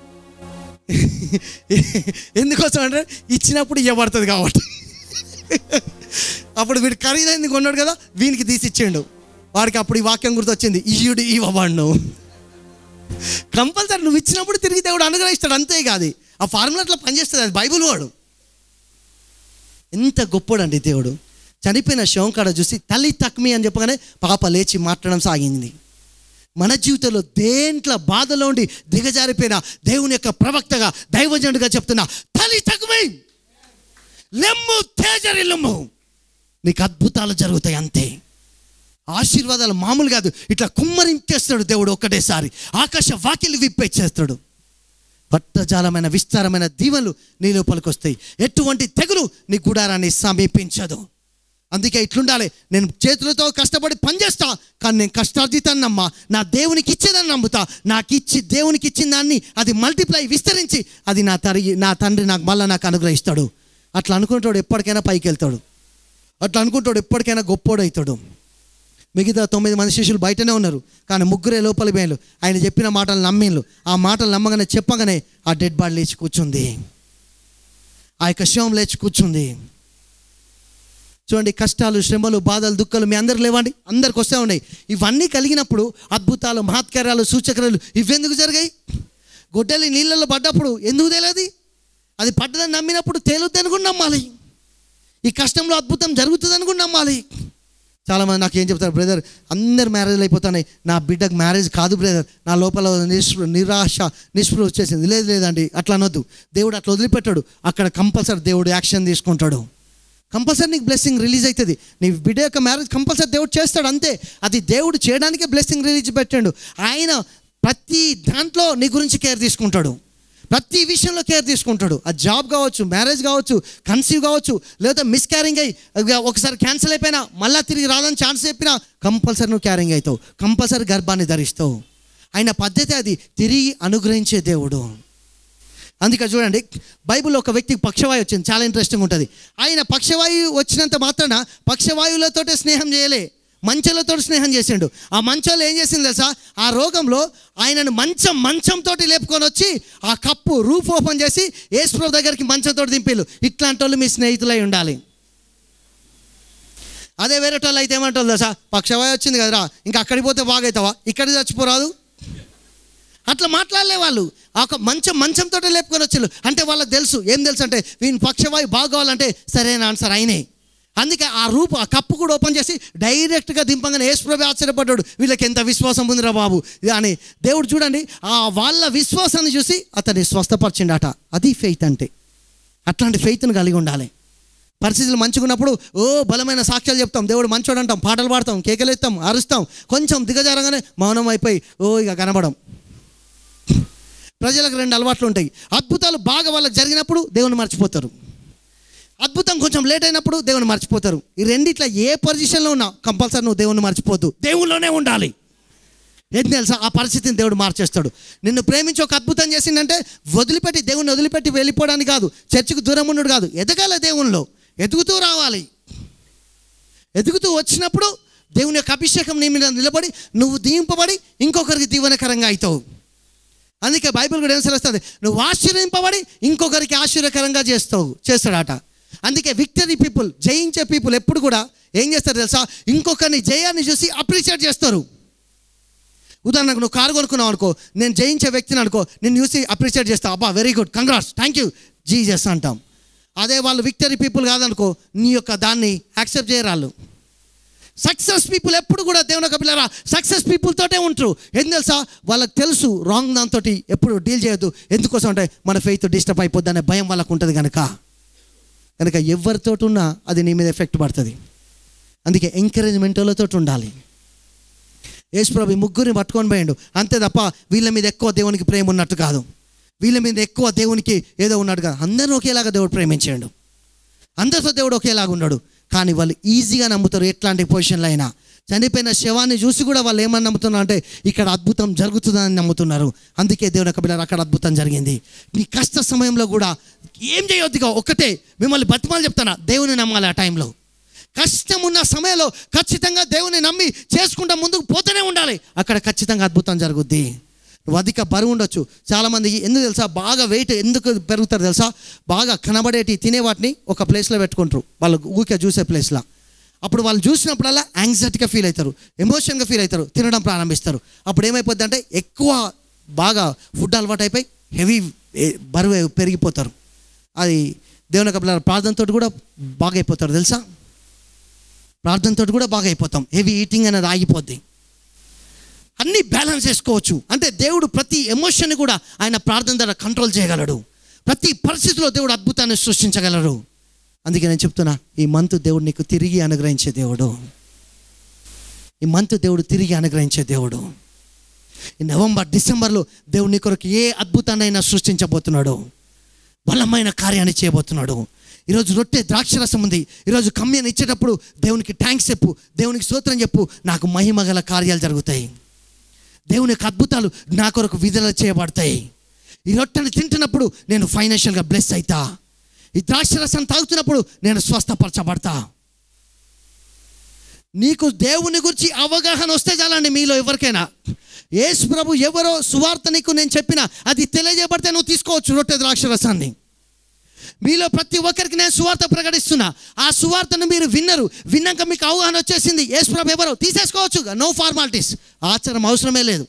ఎందుకోసం అంటే ఇచ్చినప్పుడు ఇవ్వబడుతుంది కాబట్టి అప్పుడు వీడు ఖరీదైంది కొన్నాడు కదా వీనికి తీసి ఇచ్చిండు వాడికి అప్పుడు ఈ వాక్యం గుర్తొచ్చింది ఇయ్యుడు ఇవ్వబడును కంపల్సరీ నువ్వు ఇచ్చినప్పుడు తిరిగి దేవుడు అనుగ్రహిస్తాడు అంతే కాదు ఆ ఫార్ములా అట్లా పనిచేస్తుంది అది బైబుల్ వాడు ఎంత గొప్పోడండి దేవుడు చనిపోయిన శవం కాడ చూసి తల్లి తక్మి అని చెప్పగానే పాప లేచి మాట్లాడడం సాగింది మన జీవితంలో దేంట్లో బాధలో ఉండి దిగజారిపోయిన దేవుని యొక్క ప్రవక్తగా దైవజనుడిగా చెప్తున్నా తల్లి తక్మి లెమ్ము తేజరిల్లుము నీకు అద్భుతాలు జరుగుతాయి అంతే ఆశీర్వాదాలు మామూలు కాదు ఇట్లా కుమ్మరించేస్తాడు దేవుడు ఒక్కటేసారి ఆకాశ వాకిలి విప్పేచేస్తాడు పట్టజాలమైన విస్తారమైన దీవెనలు నీ లోపలికి వస్తాయి ఎటువంటి తెగులు నీ గుడారాన్ని సమీపించదు అందుకే ఇట్లుండాలి నేను చేతులతో కష్టపడి పనిచేస్తా కానీ నేను కష్టార్జితాన్ని నమ్మా నా దేవునికి ఇచ్చేదాన్ని నమ్ముతా నాకు ఇచ్చి దేవునికి ఇచ్చిన దాన్ని అది మల్టిప్లై విస్తరించి అది నా తరిగి నా తండ్రి నాకు మళ్ళీ నాకు అనుగ్రహిస్తాడు అట్లా అనుకుంటాడు ఎప్పటికైనా పైకి వెళ్తాడు అట్లా అనుకుంటాడు ఎప్పటికైనా గొప్పోడు అవుతాడు మిగతా తొమ్మిది మంది శిష్యులు బయటనే ఉన్నారు కానీ ముగ్గురే లోపలి పోయారు ఆయన చెప్పిన మాటలు నమ్మిండ్లు ఆ మాటలు నమ్మగానే చెప్పగానే ఆ డెడ్ బాడీ లేచి కూర్చుంది ఆ యొక్క శవం లేచి కూర్చుంది చూడండి కష్టాలు శ్రమలు బాధలు దుఃఖాలు మీ అందరు లేవండి అందరికి వస్తూ ఉన్నాయి ఇవన్నీ కలిగినప్పుడు అద్భుతాలు మహత్కార్యాలు సూచక్రియలు ఇవెందుకు జరిగాయి గొడ్డలి నీళ్ళలో పడ్డప్పుడు ఎందుకు తెలియదు అది పడ్డదని నమ్మినప్పుడు తేలుద్దని కూడా నమ్మాలి ఈ కష్టంలో అద్భుతం జరుగుతుందని కూడా నమ్మాలి చాలామంది నాకు ఏం చెప్తారు బ్రదర్ అందరు మ్యారేజ్లు అయిపోతున్నాయి నా బిడ్డకు మ్యారేజ్ కాదు బ్రదర్ నా లోపల నిస్పృ నిరాశ నిస్పృహ వచ్చేసింది లేదు లేదండి అట్లా అనొద్దు దేవుడు అట్లా వదిలిపెట్టాడు అక్కడ కంపల్సరీ దేవుడు యాక్షన్ తీసుకుంటాడు కంపల్సరీ నీకు బ్లెస్సింగ్ రిలీజ్ అవుతుంది నీ బిడ్డ యొక్క మ్యారేజ్ కంపల్సరీ దేవుడు చేస్తాడు అంతే అది దేవుడు చేయడానికే బ్లెస్సింగ్ రిలీజ్ పెట్టాడు ఆయన ప్రతి దాంట్లో నీ గురించి కేర్ తీసుకుంటాడు ప్రతి విషయంలో కేర్ తీసుకుంటాడు ఆ జాబ్ కావచ్చు మ్యారేజ్ కావచ్చు కన్సీవ్ కావచ్చు లేదా మిస్క్యారింగ్ అయ్యి ఇక ఒకసారి క్యాన్సిల్ అయిపోయినా మళ్ళీ తిరిగి రాదని ఛాన్స్ చెప్పినా కంపల్సరీ నువ్వు క్యారింగ్ అవుతావు కంపల్సరీ గర్భాన్ని ధరిస్తావు ఆయన పద్ధతి అది తిరిగి అనుగ్రహించే దేవుడు అందుకే చూడండి బైబిల్లో ఒక వ్యక్తికి పక్షవాయు వచ్చింది చాలా ఇంట్రెస్టింగ్ ఉంటుంది ఆయన పక్షవాయువు వచ్చినంత మాత్రాన పక్షవాయువులతోటే స్నేహం చేయలే మంచాలతో స్నేహం చేసిండు ఆ మంచాలు ఏం చేసింది తెలుసా ఆ రోగంలో ఆయనను మంచం మంచంతో లేపుకొని వచ్చి ఆ కప్పు రూఫ్ ఓపెన్ చేసి ఏసుప్రభు దగ్గరికి మంచంతో దింపిల్లు ఇట్లాంటి వాళ్ళు మీ స్నేహితులై ఉండాలి అదే వేరే వాళ్ళు అయితే ఏమంటారు తెలుసా పక్షవాయు వచ్చింది కదరా ఇంకా అక్కడికి పోతే బాగవుతావా ఇక్కడ చచ్చిపోరాదు అట్లా మాట్లాడలే వాళ్ళు ఆ ఒక మంచం మంచంతో లేపుకొని వచ్చారు అంటే వాళ్ళకి తెలుసు ఏం తెలుసు అంటే వీని పక్షవాయు బాగోవాలంటే సరైన ఆన్సర్ అయినే అందుకే ఆ రూపు ఆ కప్పు కూడా ఓపెన్ చేసి డైరెక్ట్గా దింపగానే యేసుప్రభు ఆశ్చర్యపడ్డాడు వీళ్ళకి ఎంత విశ్వాసం ఉందిరా బాబు అని దేవుడు చూడండి ఆ వాళ్ళ విశ్వాసాన్ని చూసి అతన్ని స్వస్థపరిచిండట అది ఫెయిత్ అంటే అట్లాంటి ఫెయిత్ను కలిగి ఉండాలి పరిస్థితులు మంచిగా ఉన్నప్పుడు ఓ బలమైన సాక్ష్యాలు చెప్తాం దేవుడు మంచోడు అంటాం పాటలు పాడతాం కేకలు ఎత్తాం అరుస్తాం కొంచెం దిగజారగానే మౌనం అయిపోయి ఓ ఇక కనబడం ప్రజలకు రెండు అలవాట్లు ఉంటాయి అద్భుతాలు బాగా వాళ్ళకి జరిగినప్పుడు దేవుని మర్చిపోతారు అద్భుతం కొంచెం లేట్ అయినప్పుడు దేవుని మర్చిపోతారు ఈ రెండిట్లా ఏ పొజిషన్లో ఉన్నా కంపల్సరీ నువ్వు దేవుని మర్చిపోద్దు దేవుల్లోనే ఉండాలి ఏం తెలుసా ఆ పరిస్థితిని దేవుడు మార్చేస్తాడు నిన్ను ప్రేమించి ఒక అద్భుతం చేసిందంటే వదిలిపెట్టి దేవుని వదిలిపెట్టి వెళ్ళిపోవడానికి కాదు చర్చికి దూరం ఉండడు కాదు ఎదగాల దేవునిలో ఎదుగుతూ రావాలి ఎదుగుతూ వచ్చినప్పుడు దేవుని యొక్క అభిషేకం నీ మీద నిలబడి నువ్వు దీంపబడి ఇంకొకరికి దీవెనకరంగా అవుతావు అందుకే బైబిల్ కూడా ఏం సెలవుస్తుంది నువ్వు ఆశ్చర్యింపబడి ఇంకొకరికి ఆశ్చర్యకరంగా చేస్తావు చేస్తాడట అందుకే విక్టరీ పీపుల్ జయించే పీపుల్ ఎప్పుడు కూడా ఏం చేస్తారు తెలుసా ఇంకొకరిని జయాన్ని చూసి అప్రిషియేట్ చేస్తారు ఉదాహరణకు నువ్వు కారు కొనుక్కున్నావు అనుకో నేను జయించే వ్యక్తిని అనుకో నేను చూసి అప్రిషియేట్ చేస్తావు అబ్బా very good congrats thank you Jesus అంటాం అదే వాళ్ళు విక్టరీ పీపుల్ కాదనుకో నీ యొక్క దాన్ని యాక్సెప్ట్ చేయరు వాళ్ళు సక్సెస్ పీపుల్ ఎప్పుడు కూడా దేవుని యొక్క పిల్లరా సక్సెస్ పీపుల్ తోటే ఉంటారు ఎందుకు తెలుసా వాళ్ళకి తెలుసు రాంగ్ దాంతో ఎప్పుడు డీల్ చేయొద్దు ఎందుకోసం అంటే మన ఫెయిత్ డిస్టర్బ్ అయిపోద్ది అనే భయం వాళ్ళకు ఉంటుంది కనుక కనుక ఎవరితో ఉన్నా అది నీ మీద ఎఫెక్ట్ పడుతుంది అందుకే ఎంకరేజ్మెంట్ వాళ్ళతో ఉండాలి యేసుప్రభు ఈ ముగ్గురిని పట్టుకొని పోయిండు అంతే తప్ప వీళ్ళ మీద ఎక్కువ దేవునికి ప్రేమ ఉన్నట్టు కాదు వీళ్ళ మీద ఎక్కువ దేవునికి ఏదో ఉన్నాడు కాదు అందరిని ఒకేలాగా దేవుడు ప్రేమించాడు అందరితో దేవుడు ఒకేలాగా ఉన్నాడు కానీ వాళ్ళు ఈజీగా నమ్ముతారు ఎట్లాంటి పొజిషన్లో అయినా చనిపోయిన శవాన్ని చూసి కూడా వాళ్ళు ఏమని నమ్ముతున్నారు అంటే ఇక్కడ అద్భుతం జరుగుతుందని నమ్ముతున్నారు అందుకే దేవుని యొక్క పిల్లలు అక్కడ అద్భుతం జరిగింది నీ కష్ట సమయంలో కూడా ఏం చేయొద్దుగా ఒకటే మిమ్మల్ని బతిమాలు చెప్తానా దేవుని నమ్మాలి ఆ టైంలో కష్టం ఉన్న సమయంలో ఖచ్చితంగా దేవుని నమ్మి చేసుకుంటా ముందుకు పోతూనే ఉండాలి అక్కడ ఖచ్చితంగా అద్భుతం జరుగుద్ది నువ్వు అధిక బరువు ఉండొచ్చు చాలామంది ఎందుకు తెలుసా బాగా వెయిట్ ఎందుకు పెరుగుతారు తెలుసా బాగా కనబడేటి తినే వాటిని ఒక ప్లేస్లో పెట్టుకుంటారు వాళ్ళు ఊరికే చూసే ప్లేస్లో అప్పుడు వాళ్ళు చూసినప్పుడల్లా యాంగ్జైటీగా ఫీల్ అవుతారు ఎమోషన్గా ఫీల్ అవుతారు తినడం ప్రారంభిస్తారు అప్పుడు ఏమైపోద్ది అంటే ఎక్కువ బాగా ఫుడ్ అలవాటు అయిపోయి హెవీ బరువు పెరిగిపోతారు అది దేవుని యొక్క పిల్లల ప్రార్థనతో కూడా బాగా అయిపోతారు తెలుసా ప్రార్థనతో కూడా బాగా అయిపోతాం హెవీ ఈటింగ్ అనేది ఆగిపోద్ది అన్నీ బ్యాలెన్స్ చేసుకోవచ్చు అంటే దేవుడు ప్రతి ఎమోషన్ని కూడా ఆయన ప్రార్థన ద్వారా కంట్రోల్ చేయగలడు ప్రతి పరిస్థితిలో దేవుడు అద్భుతాన్ని సృష్టించగలడు అందుకే నేను చెప్తున్నా ఈ మంత్ దేవుడు నీకు తిరిగి అనుగ్రహించే దేవుడు ఈ మంత్ దేవుడు తిరిగి అనుగ్రహించే దేవుడు ఈ నవంబర్ డిసెంబర్లో దేవుడు నీ కొరకు ఏ అద్భుతాన్నైనా సృష్టించబోతున్నాడు బలమైన కార్యాన్ని చేయబోతున్నాడు ఈరోజు రొట్టె ద్రాక్షరసం ఉంది ఈరోజు కమ్యాన్ని ఇచ్చేటప్పుడు దేవునికి థ్యాంక్స్ చెప్పు దేవునికి స్తోత్రం చెప్పు నాకు మహిమ గల కార్యాలు జరుగుతాయి దేవుని యొక్క అద్భుతాలు నా కొరకు విడుదల చేయబడతాయి ఈ రొట్టెని తింటున్నప్పుడు నేను ఫైనాన్షియల్గా బ్లెస్ అవుతా ఈ ద్రాక్షరసం తాగుతున్నప్పుడు నేను స్వస్థపరచబడతా నీకు దేవుని గురించి అవగాహన వస్తే చాలండి మీలో ఎవరికైనా యేసు ప్రభు ఎవరో సువార్త నీకు నేను చెప్పిన అది తెలియజేయబడితే నువ్వు తీసుకోవచ్చు రొట్టె ద్రాక్షరసాన్ని మీలో ప్రతి ఒక్కరికి నేను సువార్త ప్రకటిస్తున్నా ఆ సువార్తను మీరు విన్నరు విన్నాక మీకు అవగాహన వచ్చేసింది యేసు ప్రభు ఎవరో తీసేసుకోవచ్చు నో ఫార్మాలిటీస్ ఆచారం అవసరమే లేదు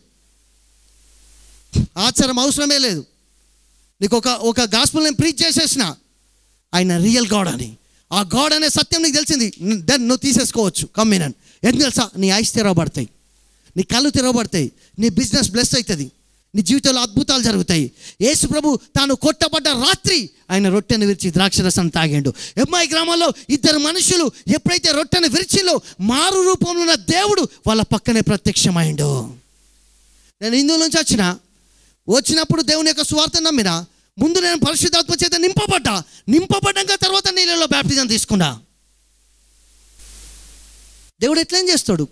ఆచారం అవసరమే లేదు నీకు ఒక ఒక గాస్పుల్ నేను ప్రీచ్ చేసేసిన ఆయన రియల్ గాడ్ అని ఆ గాడ్ అనే సత్యం నీకు తెలిసింది దెన్ నువ్వు తీసేసుకోవచ్చు కమ్మినన్ ఎందుకు తెలుసా నీ ఐస్ తెరవబడతాయి నీ కళ్ళు తెరవబడతాయి నీ బిజినెస్ బ్లెస్ అవుతుంది నీ జీవితంలో అద్భుతాలు జరుగుతాయి యేసు ప్రభు తాను కొట్టబడ్డ రాత్రి ఆయన రొట్టెను విరిచి ద్రాక్షరసం తాగాడు ఎమ్మాయి గ్రామంలో ఇద్దరు మనుషులు ఎప్పుడైతే రొట్టెను విరిచిలో మారు రూపంలో ఉన్న దేవుడు వాళ్ళ పక్కనే ప్రత్యక్షమైండు నేను హిందువుల నుంచి వచ్చిన వచ్చినప్పుడు దేవుని యొక్క స్వార్థ నమ్మిన ముందు నేను పరిశుద్ధాత్మ చేత నింపబడ్డా నింపబడ్డాక తర్వాత నీళ్ళలో బ్యాప్టిజం తీసుకున్నా దేవుడు ఎట్లేం చేస్తాడు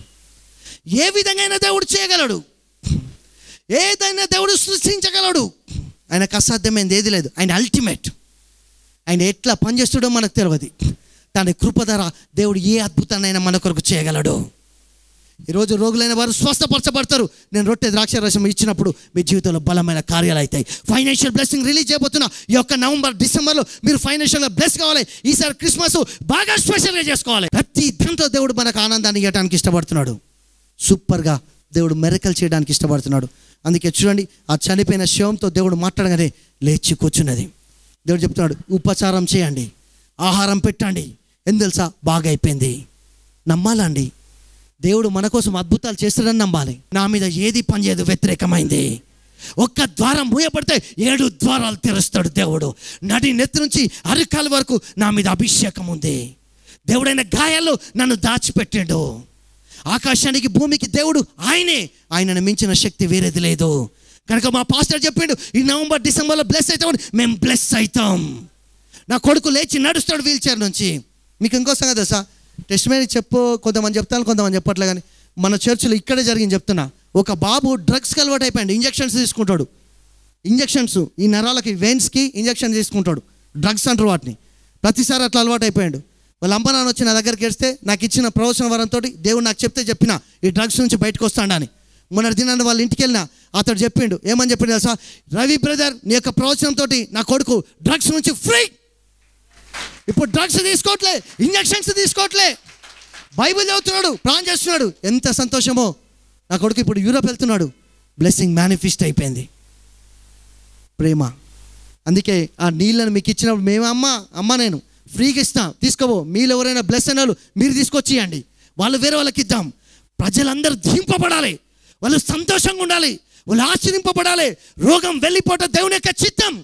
ఏ విధంగా దేవుడు చేయగలడు ఏదైనా దేవుడు సృష్టించగలడు ఆయనకు అసాధ్యమైనది ఏది లేదు ఆయన అల్టిమేట్ ఆయన ఎట్లా పనిచేస్తాడో మనకు తెలియదు తన కృప ద్వారా దేవుడు ఏ అద్భుతాన్నైనా మన కొరకు చేయగలడు ఈరోజు రోగులైన వారు స్వస్థపరచబడతారు నేను రొట్టె ద్రాక్ష రసం ఇచ్చినప్పుడు మీ జీవితంలో బలమైన కార్యాలు అవుతాయి ఫైనాన్షియల్ బ్లెస్సింగ్ రిలీజ్ చేయబోతున్నా ఈ యొక్క నవంబర్ డిసెంబర్లో మీరు ఫైనాన్షియల్గా బ్లెస్ కావాలి ఈసారి క్రిస్మస్ బాగా స్పెషల్గా చేసుకోవాలి ప్రతి దాంట్లో దేవుడు మనకు ఆనందాన్ని ఇవ్వడానికి ఇష్టపడుతున్నాడు సూపర్గా దేవుడు మెరకలు చేయడానికి ఇష్టపడుతున్నాడు అందుకే చూడండి ఆ చనిపోయిన శవంతో దేవుడు మాట్లాడగానే లేచి కూర్చున్నది దేవుడు చెప్తున్నాడు ఉపచారం చేయండి ఆహారం పెట్టండి ఎందుకు తెలుసా బాగా అయిపోయింది నమ్మాలండి దేవుడు మన కోసం అద్భుతాలు చేస్తాడని నమ్మాలి నా మీద ఏది పనిచేయదు వ్యతిరేకమైంది ఒక్క ద్వారం మూయబడితే ఏడు ద్వారాలు తెరుస్తాడు దేవుడు నడి నెత్తి నుంచి అరికాల వరకు నా మీద అభిషేకం ఉంది దేవుడైన గాయాల్లో నన్ను దాచిపెట్టాడు ఆకాశానికి భూమికి దేవుడు ఆయనే ఆయనను మించిన శక్తి వేరేది లేదు కనుక మా పాస్టర్ చెప్పిండు ఈ నవంబర్ డిసెంబర్లో బ్లెస్ అవుతామని మేము బ్లెస్ అవుతాం నా కొడుకు లేచి నడుస్తాడు వీల్ చైర్ నుంచి మీకు ఇంకో సంగతి తెలుసా టెస్ట్ మీద చెప్పు కొంతమంది చెప్తాను కొంతమంది చెప్పట్లే కానీ మన చర్చిలో ఇక్కడే జరిగింది చెప్తున్నా ఒక బాబు డ్రగ్స్కి అలవాటు అయిపోయాడు ఇంజక్షన్స్ తీసుకుంటాడు ఇంజక్షన్స్ ఈ నరాలకి వెయిన్స్కి ఇంజక్షన్ తీసుకుంటాడు డ్రగ్స్ అంటారు వాటిని ప్రతిసారి అట్లా అలవాటు అయిపోయాడు వాళ్ళ అమ్మ నాన్న వచ్చి నా దగ్గరికి వేస్తే నాకు ఇచ్చిన ప్రవచన వరంతో దేవుడు నాకు చెప్తే చెప్పిన ఈ డ్రగ్స్ నుంచి బయటకు వస్తాడని మొన్నటి దినాన్ని వాళ్ళ ఇంటికి వెళ్ళిన అతడు చెప్పిండు ఏమని చెప్పిండు తెలుసా రవి బ్రదర్ నీ యొక్క ప్రవచనంతో నా కొడుకు డ్రగ్స్ నుంచి ఫ్రీ ఇప్పుడు డ్రగ్స్ తీసుకోవట్లే ఇంజక్షన్స్ తీసుకోవట్లే బైబిల్ చదువుతున్నాడు ప్రాణం చేస్తున్నాడు ఎంత సంతోషమో నా కొడుకు ఇప్పుడు యూరోప్ వెళ్తున్నాడు బ్లెస్సింగ్ మేనిఫెస్ట్ అయిపోయింది ప్రేమ అందుకే ఆ నీళ్ళని మీకు ఇచ్చినప్పుడు మేము అమ్మ అమ్మ నేను ఫ్రీగా ఇస్తాం తీసుకోబో మీలో ఎవరైనా బ్లెస్ అయిన వాళ్ళు మీరు తీసుకొచ్చియండి వాళ్ళు వేరే వాళ్ళకి ఇద్దాం ప్రజలందరూ దింపబడాలి వాళ్ళు సంతోషంగా ఉండాలి వాళ్ళు ఆశ్చర్యింపబడాలి రోగం వెళ్ళిపోవటం దేవుని యొక్క చిత్తం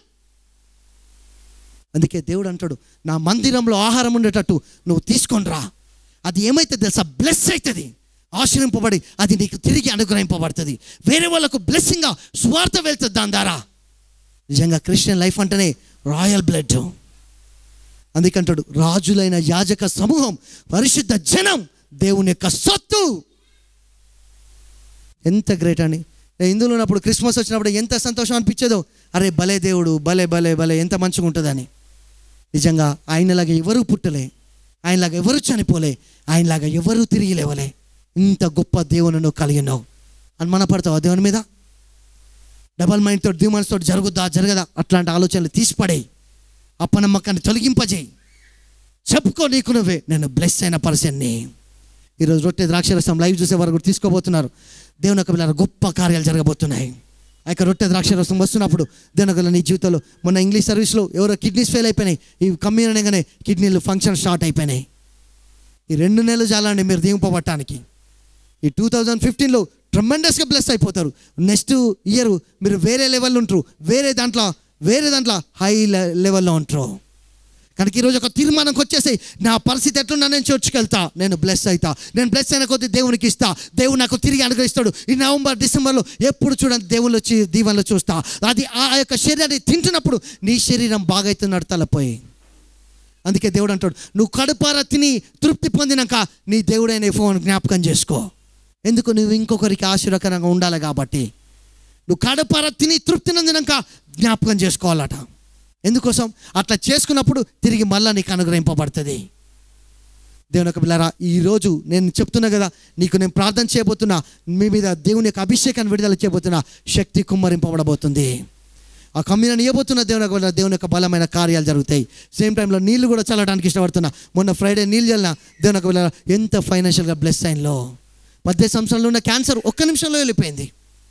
అందుకే దేవుడు అంటాడు నా మందిరంలో ఆహారం ఉండేటట్టు నువ్వు తీసుకొని రా అది ఏమైతే తెలుసా బ్లెస్ అవుతుంది ఆశ్రయింపబడి అది నీకు తిరిగి అనుగ్రహింపబడుతుంది వేరే వాళ్ళకు బ్లెస్సింగ్గా స్వార్థ వెళ్తుంది దాని ద్వారా నిజంగా క్రిస్టియన్ లైఫ్ అంటేనే రాయల్ బ్లడ్ అందుకంటాడు రాజులైన యాజక సమూహం పరిశుద్ధ జనం దేవుని యొక్క సొత్తు ఎంత గ్రేట్ అని నేను ఇందులో ఉన్నప్పుడు క్రిస్మస్ వచ్చినప్పుడు ఎంత సంతోషం అనిపించేదో అరే భలే దేవుడు భలే భలే భలే ఎంత మంచిగా ఉంటుందని నిజంగా ఆయనలాగా ఎవరు పుట్టలే ఆయనలాగా ఎవరు చనిపోలే ఆయనలాగా ఎవరు తిరిగి లేవలే ఇంత గొప్ప దేవుని నువ్వు కలిగి ఉన్నావు అని మన పడతావు దేవుని మీద డబల్ మైండ్ తోటి డ్యూమన్స్ తోటి జరుగుద్దా జరగదా అట్లాంటి ఆలోచనలు తీసిపడేయి అప్పనమ్మకాన్ని తొలగింపజేయి చెప్పుకో నీకు నువ్వే నేను బ్లెస్ అయిన పర్సన్ని ఈరోజు రొట్టె ద్రాక్షరసం లైవ్ చూసే వారు కూడా తీసుకోబోతున్నారు దేవుని యొక్క పిల్లల గొప్ప కార్యాలు జరగబోతున్నాయి ఆ యొక్క రొట్టె ద్రాక్షరసం వస్తున్నప్పుడు దేవుని యొక్క నీ జీవితంలో మొన్న ఇంగ్లీష్ సర్వీస్లో ఎవరో కిడ్నీస్ ఫెయిల్ అయిపోయినాయి ఈ కమ్యూనగానే కిడ్నీలు ఫంక్షన్ స్టార్ట్ అయిపోయినాయి ఈ రెండు నెలలు చాలండి మీరు దీంపబట్టడానికి ఈ టూ థౌజండ్ ఫిఫ్టీన్లో ట్రమెండస్గా బ్లెస్ అయిపోతారు నెక్స్ట్ ఇయర్ మీరు వేరే లెవెల్లో ఉంటారు వేరే దాంట్లో వేరే దాంట్లో హై లెవెల్లో ఉంటారు కనుక ఈరోజు ఒక తీర్మానంకి వచ్చేసి నా పరిస్థితి ఎట్లున్నా నేను చర్చ్కి వెళ్తా నేను బ్లెస్ అవుతా నేను బ్లెస్ అయిన కొద్దీ దేవునికి ఇస్తా దేవుడు నాకు తిరిగి అనుగ్రహిస్తాడు ఈ నవంబర్ డిసెంబర్లో ఎప్పుడు చూడండి దేవుళ్ళు వచ్చి దీవెనలో చూస్తా అది ఆ యొక్క శరీరాన్ని తింటున్నప్పుడు నీ శరీరం బాగైతున్నాడు తలపోయి అందుకే దేవుడు అంటాడు నువ్వు కడుపారా తిని తృప్తి పొందినాక నీ దేవుడైన ఫోన్ జ్ఞాపకం చేసుకో ఎందుకు నువ్వు ఇంకొకరికి ఆశీర్వకరంగా ఉండాలి కాబట్టి నువ్వు కడుపార తిని తృప్తి నందినాక జ్ఞాపకం చేసుకోవాలట ఎందుకోసం అట్లా చేసుకున్నప్పుడు తిరిగి మళ్ళా నీకు అనుగ్రహింపబడుతుంది దేవుని యొక్క పిల్లరా ఈరోజు నేను చెప్తున్నా కదా నీకు నేను ప్రార్థన చేయబోతున్నా మీ మీద దేవుని యొక్క అభిషేకాన్ని విడుదల చేయబోతున్నా శక్తి కుమ్మరింపబడబోతుంది ఆ కమ్యూనిని ఇవ్వబోతున్న దేవుని యొక్క వల్ల దేవుని యొక్క బలమైన కార్యాలు జరుగుతాయి సేమ్ టైంలో నీళ్లు కూడా చల్లడానికి ఇష్టపడుతున్నా మొన్న ఫ్రైడే నీళ్ళు చల్లిన దేవుని యొక్క వల్ల ఎంత ఫైనాన్షియల్గా బ్లెస్ అయినలో పద్దెనిమిది సంవత్సరాలు ఉన్న క్యాన్సర్ ఒక్క నిమిషంలో వెళ్ళిపోయింది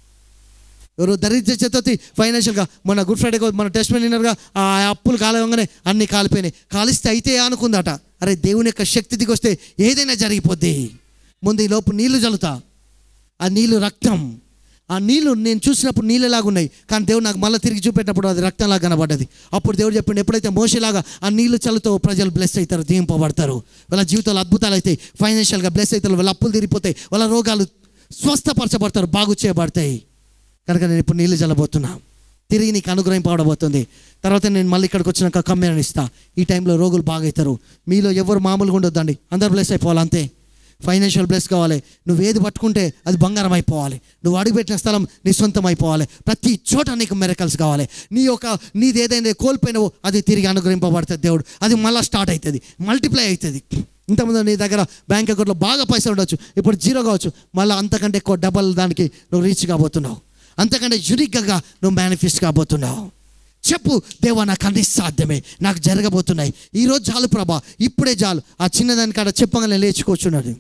ఎవరు దరిద్ర చతుర్థి ఫైనాన్షియల్గా మన గుడ్ ఫ్రైడే మన టెస్ట్ విన్నర్గా ఆ అప్పులు కాలవంగానే అన్ని కాలిపోయినాయి కాలిస్తే అయితే అనుకుందట అరే దేవుని యొక్క శక్తి దిగి వస్తే ఏదైనా జరిగిపోద్ది ముందు ఈ లోపు నీళ్లు చల్లుతా ఆ నీళ్లు రక్తం ఆ నీళ్లు నేను చూసినప్పుడు నీళ్ళలాగా ఉన్నాయి కానీ దేవుడు నాకు మళ్ళీ తిరిగి చూపెట్టినప్పుడు అది రక్తంలాగా కనబడ్డది అప్పుడు దేవుడు చెప్పిండు ఎప్పుడైతే మోసలాగా ఆ నీళ్లు చల్లుతో ప్రజలు బ్లెస్ అవుతారు దీంపబడతారు వాళ్ళ జీవితంలో అద్భుతాలు అవుతాయి ఫైనాన్షియల్గా బ్లెస్ అవుతారు వాళ్ళ అప్పులు తీరిపోతాయి వాళ్ళ రోగాలు స్వస్థపరచబడతారు బాగు చేయబడతాయి కనుక నేను ఇప్పుడు నీళ్ళు చల్లబోతున్నా తిరిగి నీకు అనుగ్రహింపబడబోతుంది తర్వాత నేను మళ్ళీ ఇక్కడికి వచ్చినాక కమ్యూని ఇస్తా ఈ టైంలో రోగులు బాగవుతారు మీలో ఎవరు మామూలుగా ఉండొద్దండి అందరు బ్లెస్ అయిపోవాలి అంతే ఫైనాన్షియల్ బ్లెస్ కావాలి నువ్వు ఏది పట్టుకుంటే అది బంగారం అయిపోవాలి నువ్వు అడుగుపెట్టిన స్థలం నీ సొంతం అయిపోవాలి ప్రతి చోట నీకు మెరకల్స్ కావాలి నీ యొక్క నీది ఏదైనా కోల్పోయినావో అది తిరిగి అనుగ్రహింపబడుతుంది దేవుడు అది మళ్ళీ స్టార్ట్ అవుతుంది మల్టిప్లై అవుతుంది ఇంతకుముందు నీ దగ్గర బ్యాంక్ అకౌంట్లో బాగా పైసలు ఉండొచ్చు ఇప్పుడు జీరో కావచ్చు మళ్ళీ అంతకంటే ఎక్కువ డబల్ దానికి నువ్వు రీచ్ కాబోతున్నావు అంతకంటే యునిక్గా నువ్వు మేనిఫెస్ట్ కాబోతున్నావు చెప్పు దేవా నాకు అన్ని సాధ్యమే నాకు జరగబోతున్నాయి ఈరోజు చాలు ప్రభా ఇప్పుడే చాలు ఆ చిన్నదాని కాడ చెప్పగానే లేచి కూర్చున్నాడు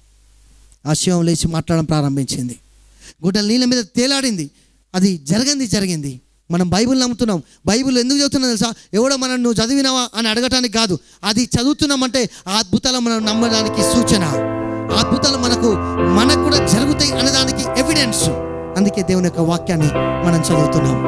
ఆ శివం లేచి మాట్లాడడం ప్రారంభించింది గుడ్డల నీళ్ళ మీద తేలాడింది అది జరగంది జరిగింది మనం బైబిల్ నమ్ముతున్నాం బైబిల్ ఎందుకు చదువుతున్నాం తెలుసా ఎవడో మనం నువ్వు చదివినావా అని అడగటానికి కాదు అది చదువుతున్నామంటే ఆ అద్భుతాలు మనం నమ్మడానికి సూచన ఆ అద్భుతాలు మనకు మనకు కూడా జరుగుతాయి అనేదానికి ఎవిడెన్స్ అందుకే దేవుని యొక్క వాక్యాన్ని మనం చదువుతున్నాం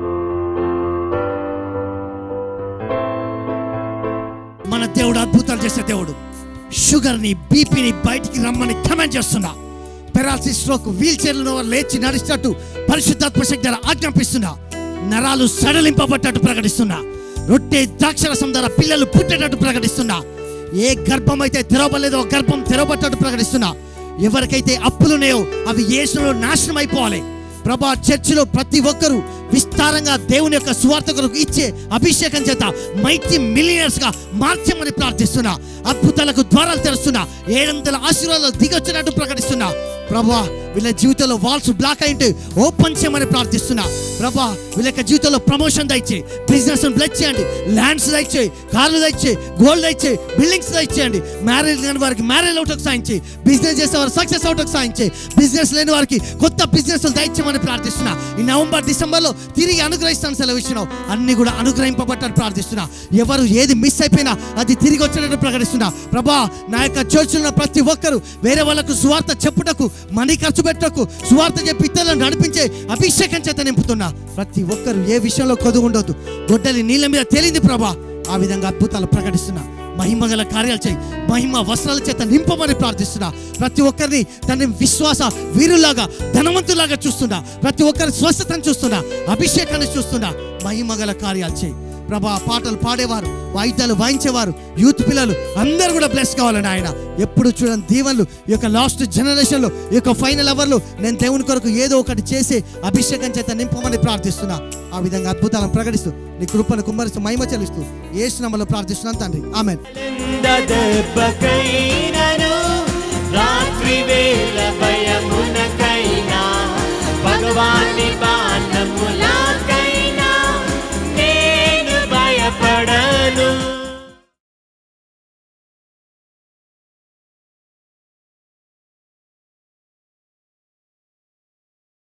మన దేవుడు అద్భుతాలు చేసే దేవుడు షుగర్ని బీపీని బయటికి రమ్మని కమెంట్ చేస్తున్నా పెరాలసిస్ స్ట్రోక్ వీల్ చైర్లో లేచి నడిచినట్టు పరిశుద్ధాత్మ శక్తి ద్వారా ఆజ్ఞాపిస్తున్నా నరాలు సడలింపబట్టట్టు ప్రకటిస్తున్నా రొట్టె ద్రాక్షరసం ద్వారా పిల్లలు పుట్టేటట్టు ప్రకటిస్తున్నా ఏ గర్భం అయితే తెరవబడలేదో ఆ గర్భం తెరవబట్టట్టు ప్రకటిస్తున్నా ఎవరికైతే అప్పులున్నాయో అవి యేసులో నాశనం అయిపోవాలి ప్రభా చర్చిలో ప్రతి ఒక్కరూ విస్తారంగా దేవుని యొక్క సువార్త కొరకు ఇచ్చే అభిషేకం చేత మైటీ మిలియనర్స్ గా మార్చమని ప్రార్థిస్తున్నా అద్భుతాలకు ద్వారాలు తెరుస్తున్నా ఏడంతల ఆశీర్వాదాలు దిగొచ్చినట్టు ప్రకటిస్తున్నా ప్రభా వీళ్ళ జీవితంలో వాల్స్ బ్లాక్ అయింటే ఓపెన్ చేయమని ప్రార్థిస్తున్నా ప్రభా వీళ్ళ యొక్క జీవితంలో ప్రమోషన్ దయచేయి బిజినెస్ బ్లెచ్ చేయండి ల్యాండ్స్ దయచేయి కార్లు దయచేయి గోల్డ్ దయచేయి బిల్డింగ్స్ దయచేయండి మ్యారేజ్ లేని వారికి మ్యారేజ్ అవుటకు సాయం చేయి బిజినెస్ చేసే వారు సక్సెస్ అవుటకు సాయం చేయి బిజినెస్ లేని వారికి కొత్త బిజినెస్ దయచేయమని ప్రార్థిస్తున్నా ఈ నవంబర్ డిసెంబర్లో తిరిగి అనుగ్రహిస్తాను సెలవిస్తున్నావు అన్ని కూడా అనుగ్రహింపబట్టారు ప్రార్థిస్తున్నా ఎవరు ఏది మిస్ అయిపోయినా అది తిరిగి వచ్చినట్టు ప్రకటిస్తున్నా ప్రభా నా యొక్క చర్చిలో ప్రతి ఒక్కరు వేరే వాళ్ళకు సువార్త చెప్పుటకు మనీ ఖర్చు పెట్టకు సువార్త చెప్పి ఇతరులను నడిపించే అభిషేకం చేత నింపుతున్నా ప్రతి ఒక్కరు ఏ విషయంలో కొదువు ఉండొద్దు గొడ్డలి నీళ్ళ మీద తేలింది ప్రభా ఆ విధంగా అద్భుతాలు ప్రకటిస్తున్నా మహిమ గల కార్యాలు చేయి మహిమ వస్త్రాల చేత నింపమని ప్రార్థిస్తున్నా ప్రతి ఒక్కరిని తన విశ్వాస వీరులాగా ధనవంతులాగా చూస్తున్నా ప్రతి ఒక్కరి స్వస్థతను చూస్తున్నా అభిషేకాన్ని చూస్తున్నా మహిమ గల కార్యాలు చేయి ప్రభా పాటలు పాడేవారు వాయిద్యాలు వాయించేవారు యూత్ పిల్లలు అందరూ కూడా బ్లెస్ కావాలని ఆయన ఎప్పుడు చూడండి దీవెనలు ఈ యొక్క లాస్ట్ జనరేషన్లో ఈ యొక్క ఫైనల్ అవర్లో నేను దేవుని కొరకు ఏదో ఒకటి చేసి అభిషేకం చేత నింపమని ప్రార్థిస్తున్నా ఆ విధంగా అద్భుతాలను ప్రకటిస్తూ నీ కృపను కుమ్మరిస్తూ మహిమ చెల్లిస్తూ ఏ స్నామలో ప్రార్థిస్తున్నాను తండ్రి ఆమెన్ దెబ్బకైనా